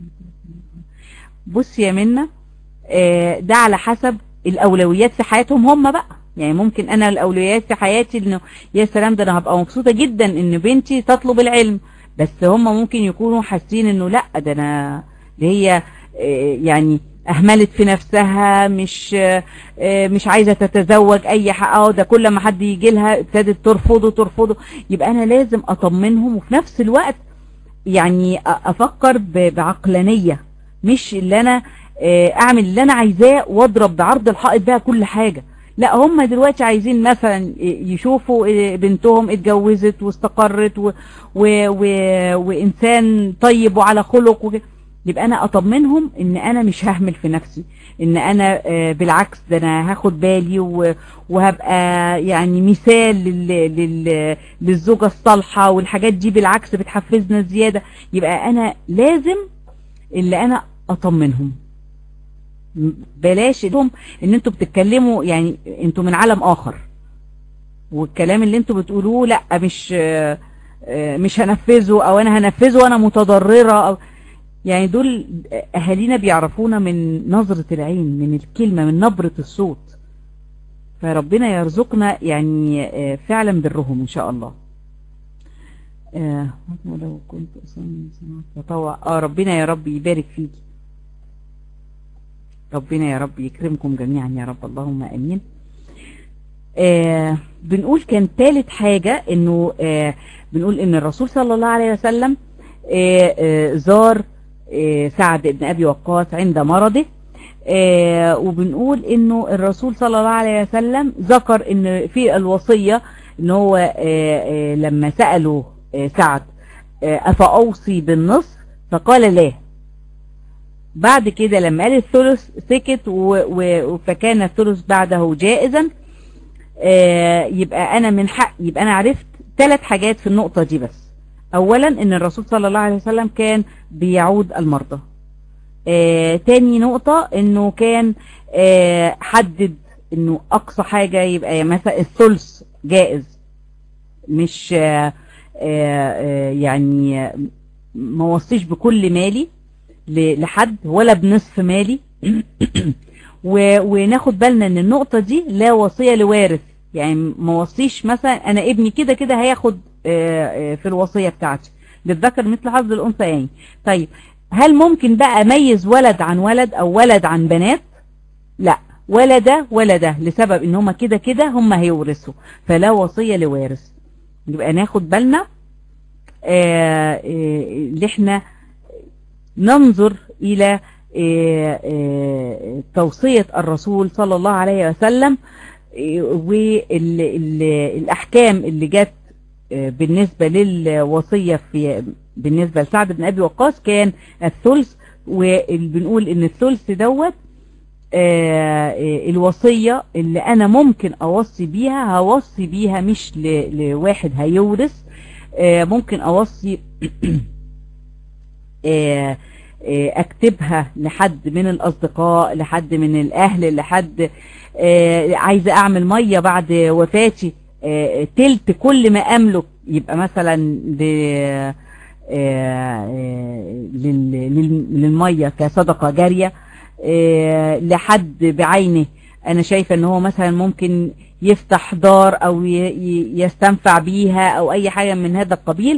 بص يا منى آه، ده على حسب الأولويات في حياتهم هم بقى يعني ممكن أنا الأولويات في حياتي إنه يا سلام ده أنا هبقى مبسوطة جدا إن بنتي تطلب العلم بس هم ممكن يكونوا حاسين انه لا ده انا ده هي آه، يعني اهملت في نفسها مش آه، مش عايزة تتزوج اي حق اه ده كل ما حد يجي لها ابتدت ترفضه ترفضه يبقى انا لازم اطمنهم وفي نفس الوقت يعني أ- افكر ب- بعقلانية مش اللي انا آه، اعمل اللي انا عايزاه واضرب بعرض الحائط بقى كل حاجة لا هم دلوقتي عايزين مثلا يشوفوا آه، بنتهم اتجوزت واستقرت و... و... و... وانسان طيب وعلى خلق وكده يبقى انا اطمنهم ان انا مش ههمل في نفسي ان انا آه، بالعكس ده انا هاخد بالي و- وهبقى يعني مثال لل... لل... للزوجة الصالحة والحاجات دي بالعكس بتحفزنا زيادة يبقى انا لازم اللي انا اطمنهم م- بلاش انتم ان انتوا بتتكلموا يعني انتوا من عالم اخر والكلام اللي انتوا بتقولوه لا مش آه، آه، مش هنفذه او انا هنفذه وانا متضررة أو يعني دول اهالينا بيعرفونا من نظرة العين من الكلمة من نبرة الصوت فربنا يرزقنا يعني آه، فعلا برهم ان شاء الله آه، ولو كنت اصلي صلاة تطوع اه ربنا يا رب يبارك فيكي ربنا يا رب يكرمكم جميعا يا رب اللهم امين آه بنقول كان ثالث حاجة انه آه بنقول ان الرسول صلى الله عليه وسلم آه آه زار آه سعد بن ابي وقاص عند مرضه آه وبنقول انه الرسول صلى الله عليه وسلم ذكر ان في الوصية ان هو آه آه لما سألوا آه سعد آه افاوصي بالنصف فقال لا بعد كده لما قال الثلث سكت و- و- فكان الثلث بعده جائزا آه، يبقى انا من حق يبقى انا عرفت ثلاث حاجات في النقطة دي بس اولا ان الرسول صلى الله عليه وسلم كان بيعود المرضى آه، تاني نقطة انه كان آه، حدد انه اقصى حاجة يبقى مثلا الثلث جائز مش آه، آه، آه، يعني آه، ما وصيش بكل مالي ل- لحد ولا بنصف مالي و- وناخد بالنا ان النقطة دي لا وصية لوارث يعني ما وصيش مثلا انا ابني كده كده هياخد آه، آه، في الوصية بتاعتي للذكر مثل حظ الانثيين طيب هل ممكن بقى اميز ولد عن ولد او ولد عن بنات لا ولا ده ولا ده لسبب ان هما كده كده هما هيورثوا فلا وصية لوارث يبقى ناخد بالنا آه، آه، اللي احنا ننظر إلى آه، آه، توصية الرسول صلى الله عليه وسلم والأحكام اللي جت آه، بالنسبة للوصية في بالنسبة لسعد بن أبي وقاص كان الثلث وبنقول إن الثلث دوت آه، آه، الوصية اللي أنا ممكن أوصي بيها هوصي بيها مش ل- لواحد هيورث آه، ممكن أوصي آه، آه، اكتبها لحد من الاصدقاء لحد من الاهل لحد آه، عايزه اعمل ميه بعد وفاتي آه، تلت كل ما املك يبقى مثلا ل آه، آه، لل- لل- للميه كصدقه جاريه آه، لحد بعينه انا شايفه ان هو مثلا ممكن يفتح دار او ي- ي- يستنفع بيها او اي حاجه من هذا القبيل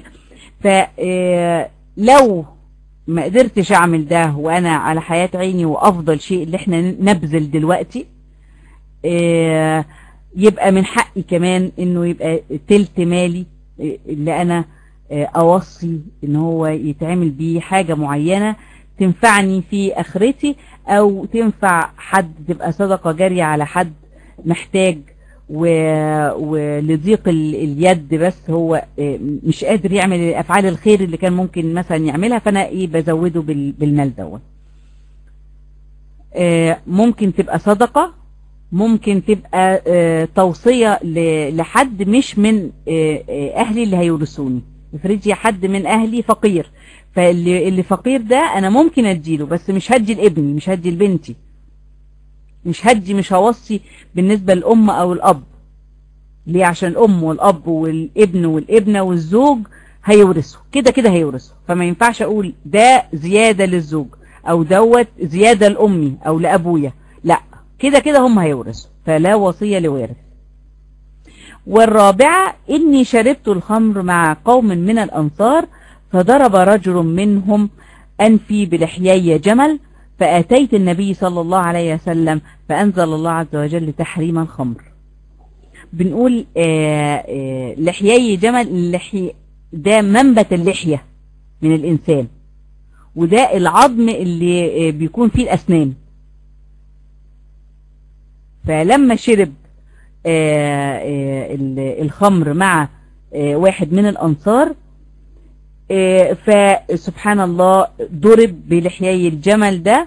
فلو ما قدرتش اعمل ده وانا على حياة عيني وافضل شيء اللي احنا نبذل دلوقتي آه، يبقى من حقي كمان انه يبقى تلت مالي آه، اللي انا آه، اوصي ان هو يتعمل بيه حاجة معينة تنفعني في اخرتي او تنفع حد تبقى صدقة جارية على حد محتاج و- ولضيق ال- اليد بس هو آه، مش قادر يعمل افعال الخير اللي كان ممكن مثلا يعملها فانا ايه بزوده بال- بالمال دوت آه، ممكن تبقى صدقة ممكن تبقى آه، توصية ل- لحد مش من آه، آه، اهلي اللي هيورثوني افرضي حد من اهلي فقير فاللي اللي فقير ده انا ممكن اديله بس مش هدي لابني مش هدي لبنتي مش هدي مش هوصي بالنسبة للأم أو الأب ليه عشان الأم والأب والابن والابنة والزوج هيورثوا كده كده هيورثوا فما ينفعش أقول ده زيادة للزوج أو دوت زيادة لأمي أو لأبويا لا كده كده هم هيورثوا فلا وصية لوارث والرابعة إني شربت الخمر مع قوم من الأنصار فضرب رجل منهم أنفي بلحيي جمل فأتيت النبي صلى الله عليه وسلم فأنزل الله عز وجل تحريم الخمر بنقول آه، آه، لحيي جمل اللحي ده منبت اللحية من الإنسان وده العظم اللي آه، بيكون فيه الأسنان فلما شرب الخمر مع واحد من الأنصار فسبحان الله ضرب بلحيي الجمل ده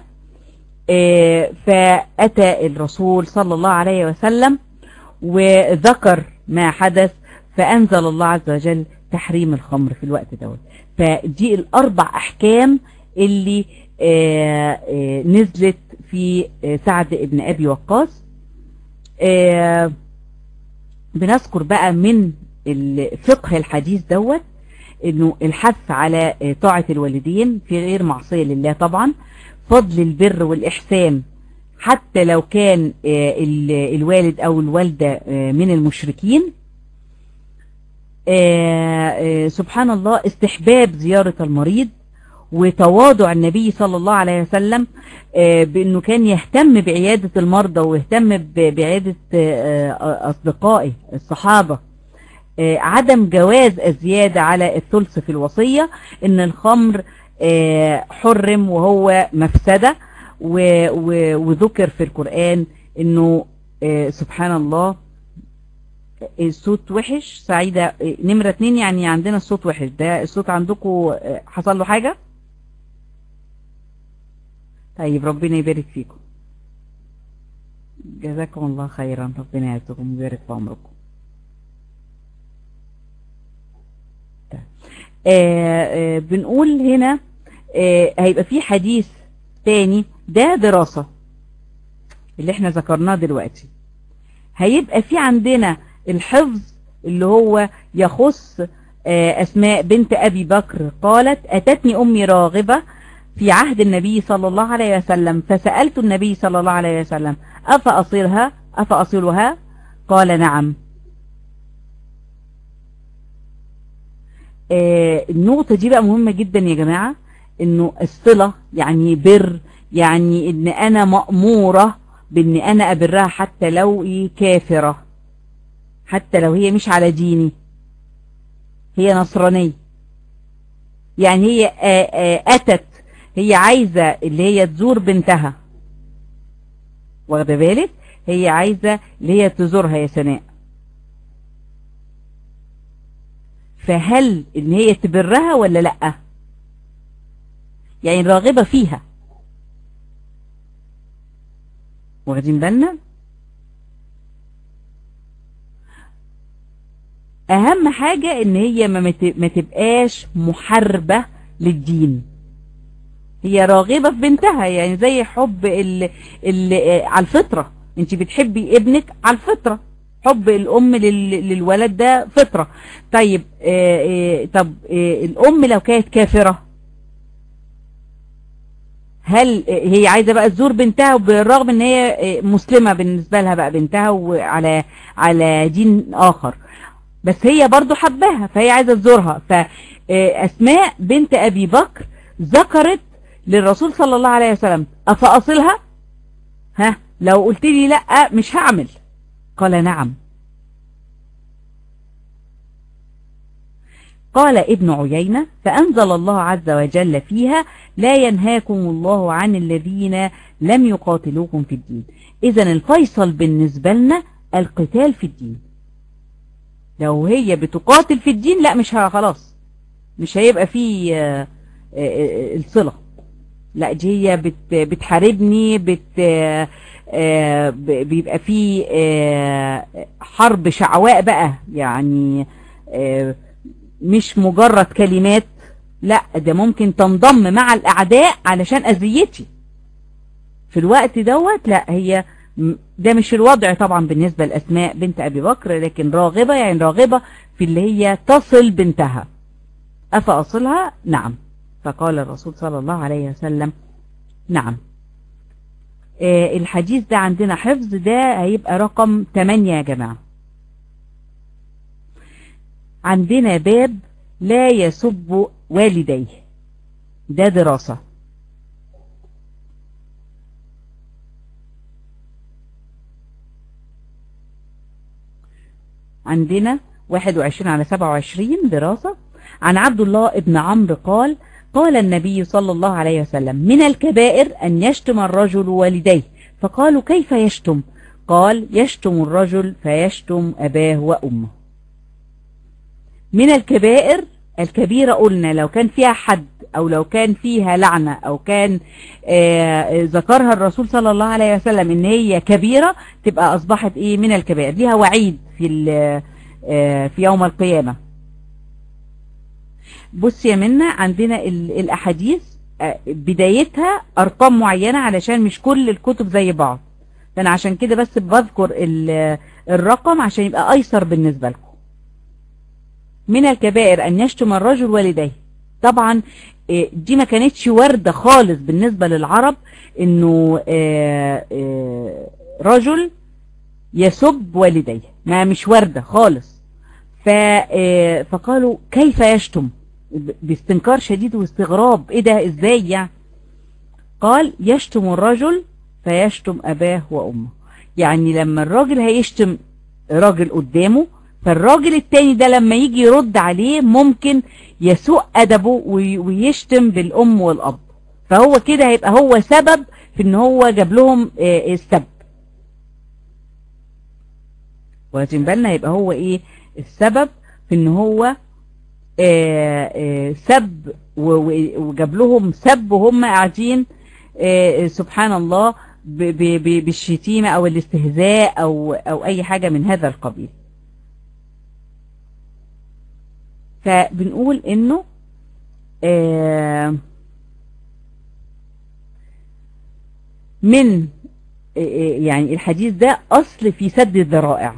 فأتى الرسول صلى الله عليه وسلم وذكر ما حدث فأنزل الله عز وجل تحريم الخمر في الوقت دوت فدي الأربع أحكام اللي آآ آآ نزلت في سعد ابن أبي وقاص بنذكر بقى من فقه الحديث دوت انه الحث على طاعة الوالدين في غير معصية لله طبعا فضل البر والإحسان حتى لو كان الوالد أو الوالدة من المشركين سبحان الله استحباب زيارة المريض وتواضع النبي صلى الله عليه وسلم بأنه كان يهتم بعيادة المرضى ويهتم بعيادة أصدقائه الصحابة عدم جواز الزيادة على الثلث في الوصية ان الخمر حرم وهو مفسدة وذكر في القرآن انه سبحان الله الصوت وحش سعيدة نمرة اتنين يعني عندنا الصوت وحش ده الصوت عندكم حصل له حاجة طيب ربنا يبارك فيكم جزاكم الله خيرا ربنا يعزكم ويبارك في عمركم آآ آآ بنقول هنا هيبقى في حديث تاني ده دراسة اللي احنا ذكرناه دلوقتي هيبقى في عندنا الحفظ اللي هو يخص أسماء بنت أبي بكر قالت أتتني أمي راغبة في عهد النبي صلى الله عليه وسلم فسألت النبي صلى الله عليه وسلم أفأصلها أفأصلها قال نعم آه النقطة دي بقى مهمة جدا يا جماعة انه الصلة يعني بر يعني ان انا مأمورة بان انا ابرها حتى لو ايه كافرة حتى لو هي مش على ديني هي نصرانية يعني هي آآ آآ اتت هي عايزة اللي هي تزور بنتها واخده بالك هي عايزة اللي هي تزورها يا سناء فهل ان هي تبرها ولا لا يعني راغبة فيها واخدين بالنا اهم حاجة ان هي ما تبقاش محاربة للدين هي راغبة في بنتها يعني زي حب ال ال على الفطرة انت بتحبي ابنك على الفطرة حب الام للولد ده فطرة طيب آآ آآ طب آآ الام لو كانت كافرة هل هي عايزة بقى تزور بنتها بالرغم ان هي مسلمة بالنسبة لها بقى بنتها وعلى على دين اخر بس هي برضو حباها فهي عايزة تزورها فاسماء بنت ابي بكر ذكرت للرسول صلى الله عليه وسلم افاصلها ها لو قلت لي لا مش هعمل قال نعم قال ابن عيينة فأنزل الله عز وجل فيها لا ينهاكم الله عن الذين لم يقاتلوكم في الدين إذا الفيصل بالنسبة لنا القتال في الدين لو هي بتقاتل في الدين لا مش خلاص مش هيبقى فيه الصلة لا دي هي بت بتحاربني بت بيبقى فيه حرب شعواء بقى يعني مش مجرد كلمات لا ده ممكن تنضم مع الأعداء علشان أذيتي في الوقت دوت لا هي ده مش الوضع طبعا بالنسبة لأسماء بنت أبي بكر لكن راغبة يعني راغبة في اللي هي تصل بنتها أفأصلها نعم فقال الرسول صلى الله عليه وسلم نعم آه الحديث ده عندنا حفظ ده هيبقى رقم 8 يا جماعة عندنا باب لا يسب والديه ده دراسة عندنا 21 على 27 دراسة عن عبد الله ابن عمرو قال قال النبي صلى الله عليه وسلم من الكبائر أن يشتم الرجل والديه فقالوا كيف يشتم قال يشتم الرجل فيشتم أباه وأمه من الكبائر الكبيرة قلنا لو كان فيها حد أو لو كان فيها لعنة أو كان آه ذكرها الرسول صلى الله عليه وسلم إن هي كبيرة تبقى أصبحت إيه من الكبائر ليها وعيد في, آه في يوم القيامة بص يا منا عندنا الأحاديث آه بدايتها أرقام معينة علشان مش كل الكتب زي بعض فأنا عشان كده بس بذكر الرقم عشان يبقى أيسر بالنسبة لكم من الكبائر أن يشتم الرجل والديه طبعا دي ما كانتش واردة خالص بالنسبة للعرب انه رجل يسب والديه ما مش واردة خالص فقالوا كيف يشتم باستنكار شديد واستغراب ايه ده ازاي يعني قال يشتم الرجل فيشتم اباه وامه يعني لما الراجل هيشتم راجل قدامه فالراجل التاني ده لما يجي يرد عليه ممكن يسوء أدبه ويشتم بالأم والأب فهو كده هيبقى هو سبب في ان هو جاب لهم السب واخدين بالنا يبقى هو ايه السبب في ان هو سب وجاب لهم سب وهم قاعدين سبحان الله بالشتيمة او الاستهزاء او او اي حاجة من هذا القبيل فبنقول انه آه من آه يعني الحديث ده اصل في سد الذرائع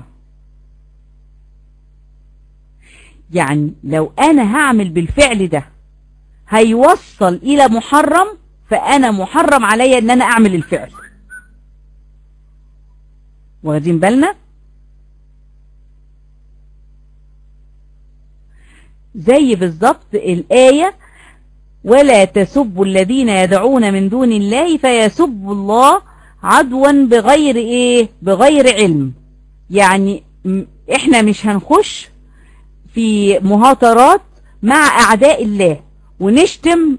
يعني لو انا هعمل بالفعل ده هيوصل الى محرم فانا محرم عليا ان انا اعمل الفعل واخدين بالنا زي بالظبط الآية ولا تسبوا الذين يدعون من دون الله فيسبوا الله عدوا بغير ايه بغير علم يعني احنا مش هنخش في مهاترات مع اعداء الله ونشتم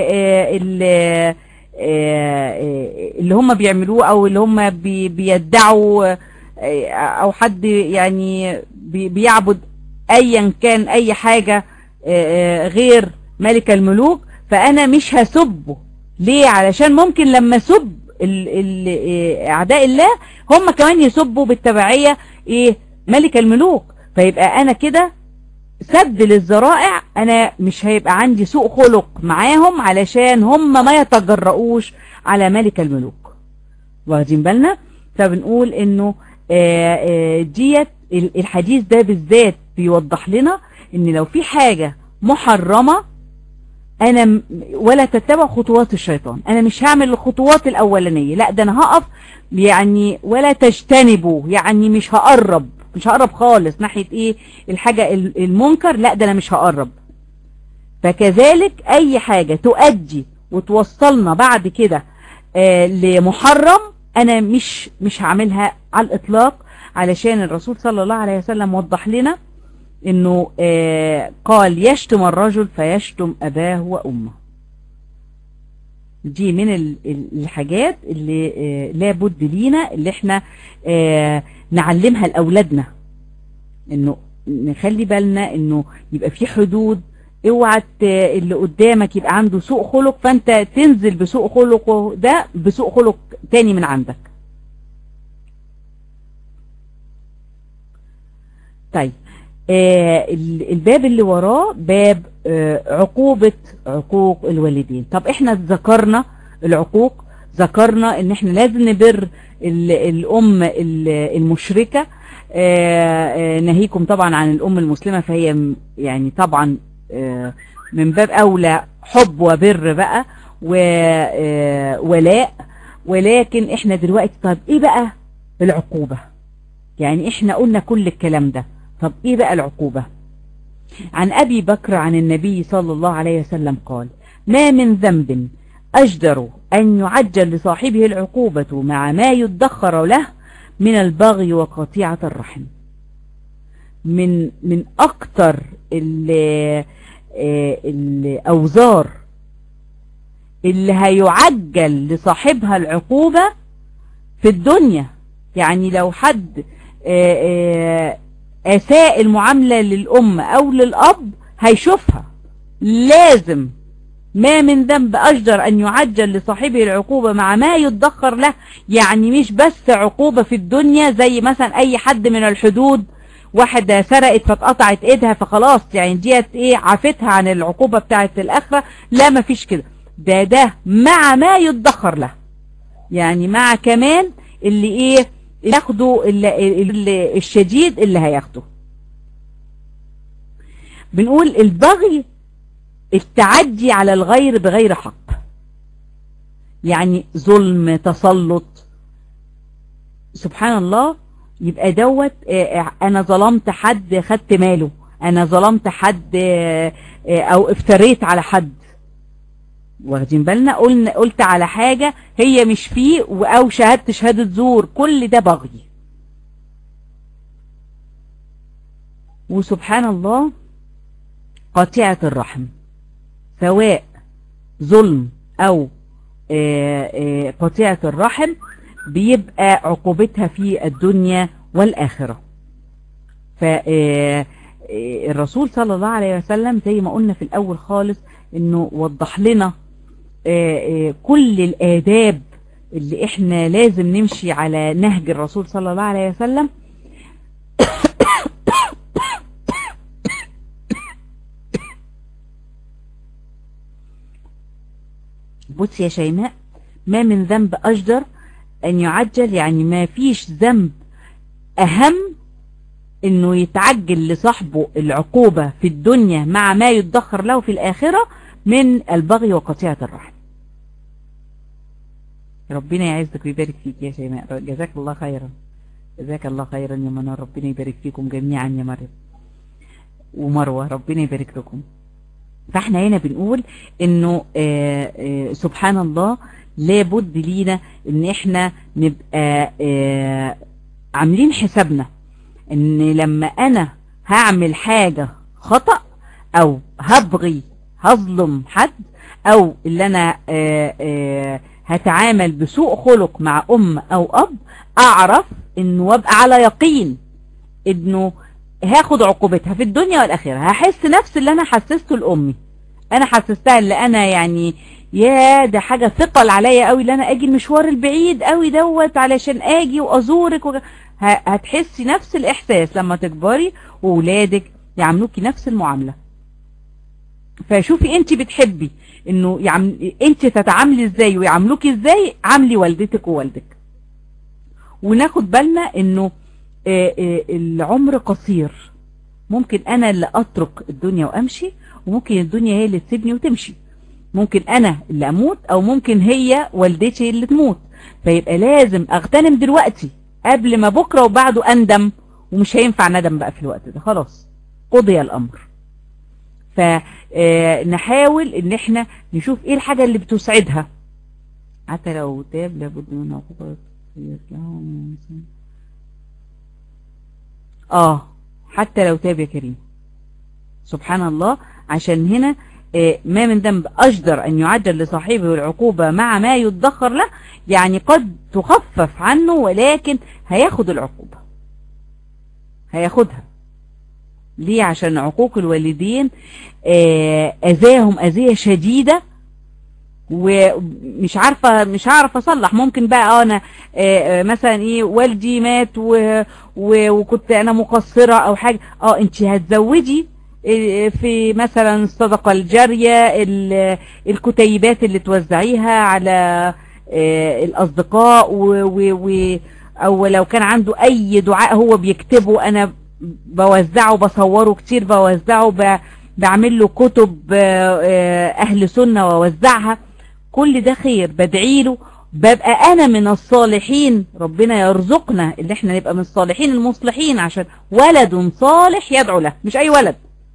اللي هم بيعملوه او اللي هم بيدعوا او حد يعني بيعبد ايا كان اي حاجة غير ملك الملوك فانا مش هسبه ليه علشان ممكن لما سب اعداء الله هم كمان يسبوا بالتبعية ايه ملك الملوك فيبقى انا كده سد للذرائع انا مش هيبقى عندي سوء خلق معاهم علشان هم ما يتجرؤوش على ملك الملوك واخدين بالنا فبنقول انه ديت الحديث ده بالذات بيوضح لنا ان لو في حاجة محرمة انا ولا تتبع خطوات الشيطان انا مش هعمل الخطوات الاولانية لا ده انا هقف يعني ولا تجتنبوا يعني مش هقرب مش هقرب خالص ناحية ايه الحاجة المنكر لا ده انا مش هقرب فكذلك اي حاجة تؤدي وتوصلنا بعد كده آه لمحرم انا مش مش هعملها على الاطلاق علشان الرسول صلى الله عليه وسلم وضح لنا انه آه قال يشتم الرجل فيشتم اباه وامه دي من الحاجات اللي آه لابد لينا اللي احنا آه نعلمها لاولادنا انه نخلي بالنا انه يبقى في حدود اوعى اللي قدامك يبقى عنده سوء خلق فانت تنزل بسوء خلقه ده بسوء خلق تاني من عندك طيب آه الباب اللي وراه باب آه عقوبة عقوق الوالدين طب احنا ذكرنا العقوق ذكرنا ان احنا لازم نبر الام المشركة آه نهيكم طبعا عن الام المسلمة فهي يعني طبعا من باب اولى حب وبر بقى وولاء ولكن احنا دلوقتي طب ايه بقى العقوبة يعني احنا قلنا كل الكلام ده طب ايه بقى العقوبة عن أبي بكر عن النبي صلى الله عليه وسلم قال ما من ذنب أجدر أن يعجل لصاحبه العقوبة مع ما يدخر له من البغي وقطيعة الرحم من من أكتر الأوزار اللي هيعجل لصاحبها العقوبة في الدنيا يعني لو حد أساء المعاملة للأم أو للأب هيشوفها لازم ما من ذنب أجدر أن يعجل لصاحبه العقوبة مع ما يدخر له يعني مش بس عقوبة في الدنيا زي مثلا أي حد من الحدود واحدة سرقت فاتقطعت ايدها فخلاص يعني ديت ايه عافتها عن العقوبة بتاعت الآخرة لا ما فيش كده ده ده مع ما يدخر له يعني مع كمان اللي ايه ياخده اللي اللي الشديد اللي هياخده بنقول البغي التعدي على الغير بغير حق يعني ظلم تسلط سبحان الله يبقى دوت انا ظلمت حد خدت ماله انا ظلمت حد او افتريت على حد واخدين بالنا قلنا قلت على حاجة هي مش فيه او شهدت شهادة زور كل ده بغي وسبحان الله قطيعة الرحم سواء ظلم او قطيعة الرحم بيبقى عقوبتها في الدنيا والآخرة فالرسول صلى الله عليه وسلم زي ما قلنا في الأول خالص انه وضح لنا كل الآداب اللي احنا لازم نمشي على نهج الرسول صلى الله عليه وسلم بص يا شيماء ما من ذنب أجدر أن يعجل يعني ما فيش ذنب أهم أنه يتعجل لصاحبه العقوبة في الدنيا مع ما يدخر له في الآخرة من البغي وقطيعة الرحم ربنا يعزك ويبارك فيك يا شيماء جزاك الله خيرا جزاك الله خيرا يا منار ربنا يبارك فيكم جميعا يا مريم ومروة ربنا يبارك لكم فاحنا هنا بنقول انه آآ آآ سبحان الله لابد لينا ان احنا نبقى عاملين حسابنا ان لما انا هعمل حاجة خطأ او هبغي هظلم حد او اللي انا آآ آآ هتعامل بسوء خلق مع ام او اب اعرف انه وابقى على يقين انه هاخد عقوبتها في الدنيا والاخره هحس نفس اللي انا حسسته لامي انا حسستها اللي انا يعني يا ده حاجة ثقل عليا قوي اللي انا اجي المشوار البعيد قوي دوت علشان اجي وازورك وج... هتحسي نفس الاحساس لما تكبري وولادك يعملوكي نفس المعاملة فشوفي انت بتحبي انه يعم... انت تتعاملي ازاي ويعاملوكي ازاي عاملي والدتك ووالدك وناخد بالنا انه آآ آآ العمر قصير ممكن انا اللي اترك الدنيا وامشي وممكن الدنيا هي اللي تسيبني وتمشي ممكن انا اللي اموت او ممكن هي والدتي اللي تموت فيبقى لازم اغتنم دلوقتي قبل ما بكرة وبعده اندم ومش هينفع ندم بقى في الوقت ده خلاص قضي الامر فنحاول ان احنا نشوف ايه الحاجة اللي بتسعدها حتى لو تاب لابد من عقوبة اه حتى لو تاب يا كريم سبحان الله عشان هنا ما من ذنب أجدر أن يعجل لصاحبه العقوبة مع ما يدخر له يعني قد تخفف عنه ولكن هياخد العقوبة هياخدها ليه عشان عقوق الوالدين أذاهم أذية شديدة ومش عارفة مش عارفة اصلح ممكن بقى انا مثلا ايه والدي مات و... و... وكنت انا مقصرة او حاجة اه انت هتزودي في مثلا الصدقة الجارية الكتيبات اللي توزعيها على الأصدقاء و و أو لو كان عنده أي دعاء هو بيكتبه أنا بوزعه بصوره كتير بوزعه بعمل له كتب أهل سنة ووزعها كل ده خير بدعي له ببقى أنا من الصالحين ربنا يرزقنا اللي احنا نبقى من الصالحين المصلحين عشان ولد صالح يدعو له مش أي ولد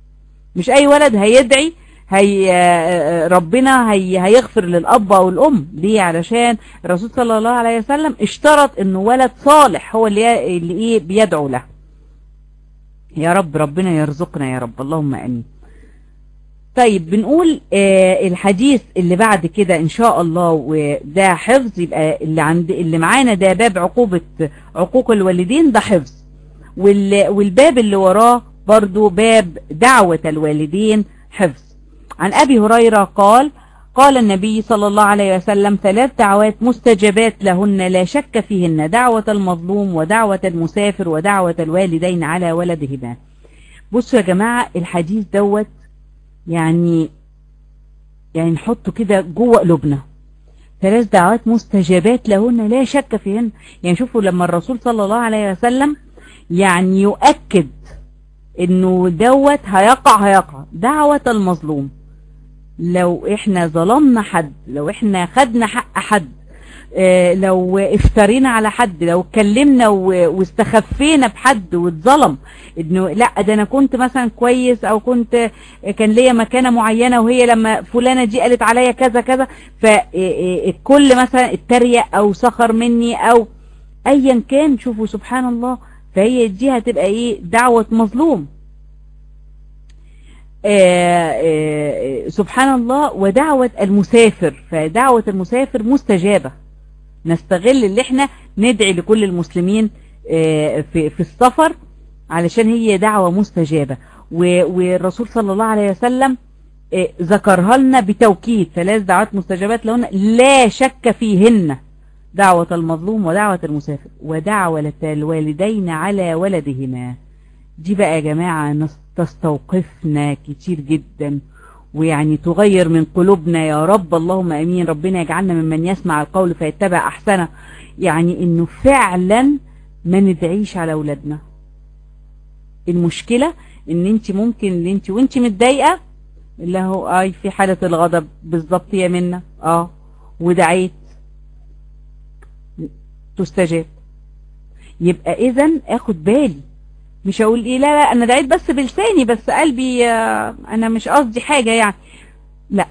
مش اي ولد هيدعي هي ربنا هي هيغفر للاب او الام ليه علشان الرسول صلى الله عليه وسلم اشترط انه ولد صالح هو اللي اللي ايه بيدعو له يا رب ربنا يرزقنا يا رب اللهم امين طيب بنقول آه الحديث اللي بعد كده ان شاء الله وده حفظ يبقى اللي عند اللي معانا ده باب عقوبة عقوق الوالدين ده حفظ والباب اللي وراه برضو باب دعوة الوالدين حفظ عن أبي هريرة قال قال النبي صلى الله عليه وسلم ثلاث دعوات مستجبات لهن لا شك فيهن دعوة المظلوم ودعوة المسافر ودعوة الوالدين على ولدهما بصوا يا جماعة الحديث دوت يعني يعني نحطه كده جوه قلوبنا ثلاث دعوات مستجابات لهن لا شك فيهن يعني شوفوا لما الرسول صلى الله عليه وسلم يعني يؤكد انه دوت هيقع هيقع دعوة المظلوم لو احنا ظلمنا حد لو احنا خدنا حق حد اه لو افترينا على حد لو اتكلمنا واستخفينا بحد واتظلم انه لا ده انا كنت مثلا كويس او كنت كان ليا مكانه معينه وهي لما فلانه دي قالت عليا كذا كذا فالكل مثلا اتريق او سخر مني او ايا كان شوفوا سبحان الله فهي دي هتبقى ايه دعوه مظلوم آآ آآ سبحان الله ودعوة المسافر فدعوة المسافر مستجابة نستغل اللي احنا ندعي لكل المسلمين في, في السفر علشان هي دعوة مستجابة والرسول صلى الله عليه وسلم ذكرها لنا بتوكيد ثلاث دعوات مستجابات لهن لا شك فيهن دعوة المظلوم ودعوة المسافر ودعوة الوالدين على ولدهما دي بقى يا جماعة تستوقفنا كتير جدا ويعني تغير من قلوبنا يا رب اللهم امين ربنا يجعلنا ممن يسمع القول فيتبع احسنه يعني انه فعلا ما ندعيش على اولادنا المشكله ان انت ممكن اللي انت وانت متضايقه اللي هو اي في حاله الغضب بالظبط يا منا اه ودعيت تستجاب يبقى اذا اخد بالي مش هقول ايه لا لا انا دعيت بس بلساني بس قلبي انا مش قصدي حاجة يعني لا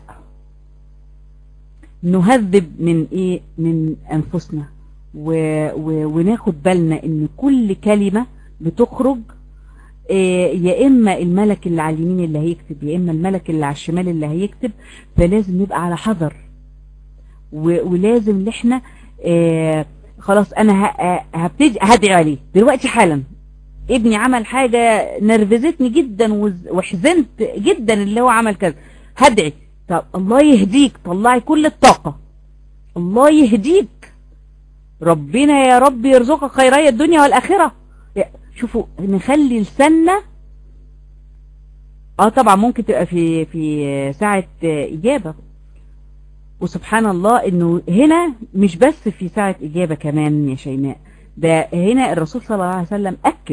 نهذب من ايه من انفسنا و و وناخد بالنا ان كل كلمة بتخرج إيه يا اما الملك اللي على اليمين اللي هيكتب يا اما الملك اللي على الشمال اللي هيكتب فلازم نبقى على حذر ولازم ان احنا إيه خلاص انا هبتدي هدعي عليه دلوقتي حالا ابني عمل حاجة نرفزتني جدا وحزنت جدا اللي هو عمل كذا هدعي طب الله يهديك طلعي كل الطاقة الله يهديك ربنا يا رب يرزقك خيرية الدنيا والآخرة شوفوا نخلي لساننا اه طبعا ممكن تبقى في في ساعة إجابة وسبحان الله انه هنا مش بس في ساعة إجابة كمان يا شيماء ده هنا الرسول صلى الله عليه وسلم أكد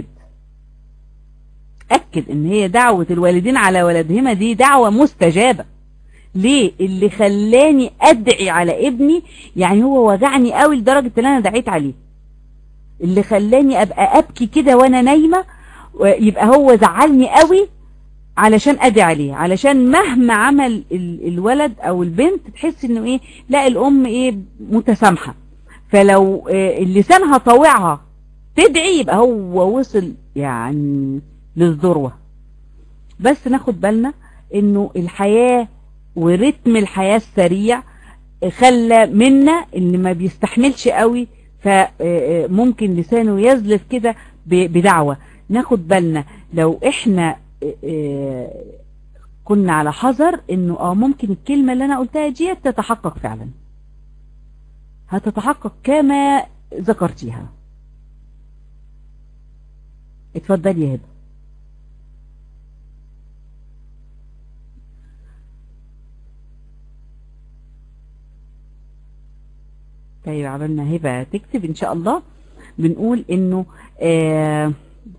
أكد ان هي دعوة الوالدين على ولدهما دي دعوة مستجابة ليه اللي خلاني ادعي على ابني يعني هو وجعني قوي لدرجة ان انا دعيت عليه اللي خلاني ابقى ابكي كده وانا نايمة يبقى هو زعلني قوي علشان ادعي عليه علشان مهما عمل الولد او البنت تحس انه ايه لا الام ايه متسامحة فلو لسانها طاوعها تدعي يبقى هو وصل يعني للذروة بس ناخد بالنا انه الحياة ورتم الحياة السريع خلى منا اللي ما بيستحملش قوي فممكن لسانه يزلف كده بدعوة ناخد بالنا لو احنا كنا على حذر انه اه ممكن الكلمة اللي انا قلتها دي تتحقق فعلا هتتحقق كما ذكرتيها اتفضلي يا هبه طيب عملنا هبة تكتب ان شاء الله بنقول انه آه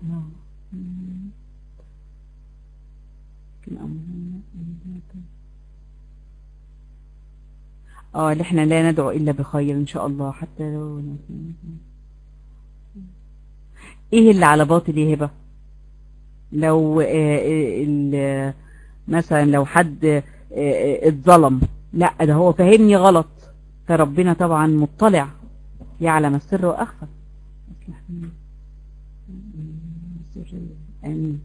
اه اللي احنا لا ندعو الا بخير ان شاء الله حتى لو ايه اللي على باطل يا هبه لو آه مثلا لو حد اه، اه، اتظلم لا ده هو فهمني غلط فربنا طبعا مطلع يعلم السر وأخفى آمين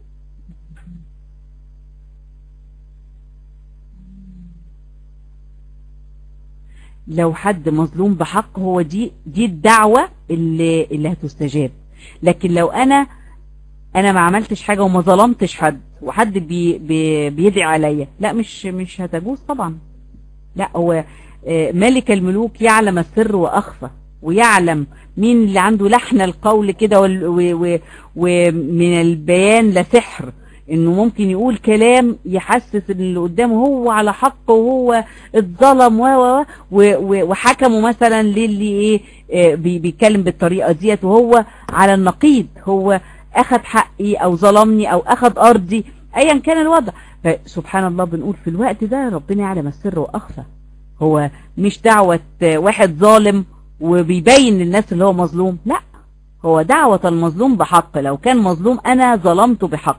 لو حد مظلوم بحق هو دي دي الدعوة اللي اللي هتستجاب لكن لو انا انا ما عملتش حاجة وما ظلمتش حد وحد بي بي بيدعي عليا لا مش مش هتجوز طبعا لا هو آه، ملك الملوك يعلم السر واخفى ويعلم مين اللي عنده لحن القول كده وال- و- و- ومن البيان لسحر انه ممكن يقول كلام يحسس ان اللي قدامه هو على حق وهو اتظلم و و- و- و- وحكمه مثلا للي ايه آه، بي- بيتكلم بالطريقه ديت وهو على النقيض هو اخذ حقي او ظلمني او اخذ ارضي ايا كان الوضع فسبحان الله بنقول في الوقت ده ربنا يعلم السر واخفى هو مش دعوة آه، واحد ظالم وبيبين للناس اللي هو مظلوم لا هو دعوة المظلوم بحق لو كان مظلوم انا ظلمته بحق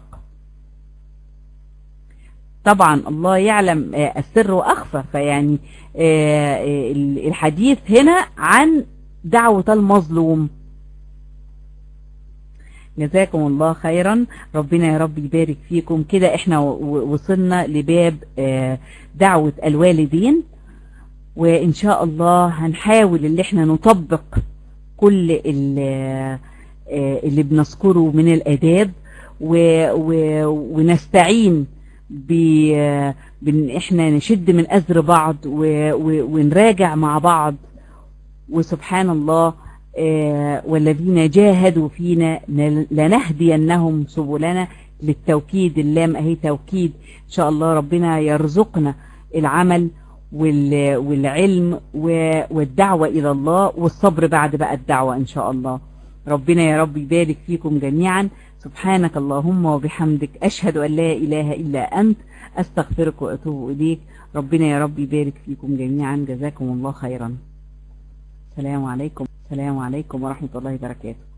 طبعا الله يعلم آه، السر واخفى فيعني آه، آه، الحديث هنا عن دعوة المظلوم جزاكم الله خيرا ربنا يا رب يبارك فيكم كده احنا و- و- وصلنا لباب آه، دعوة الوالدين وان شاء الله هنحاول اللي احنا نطبق كل ال- آه، اللي بنذكره من الاداب و- و- ونستعين ب- بان احنا نشد من ازر بعض و- و- ونراجع مع بعض وسبحان الله آه، والذين جاهدوا فينا نل- لنهدينهم سبلنا للتوكيد اللام اهي توكيد ان شاء الله ربنا يرزقنا العمل وال- والعلم و- والدعوة الى الله والصبر بعد بقى الدعوة ان شاء الله ربنا يا رب يبارك فيكم جميعا سبحانك اللهم وبحمدك أشهد أن لا إله إلا أنت أستغفرك وأتوب إليك ربنا يا رب يبارك فيكم جميعا جزاكم الله خيرا السلام عليكم السلام عليكم ورحمة الله وبركاته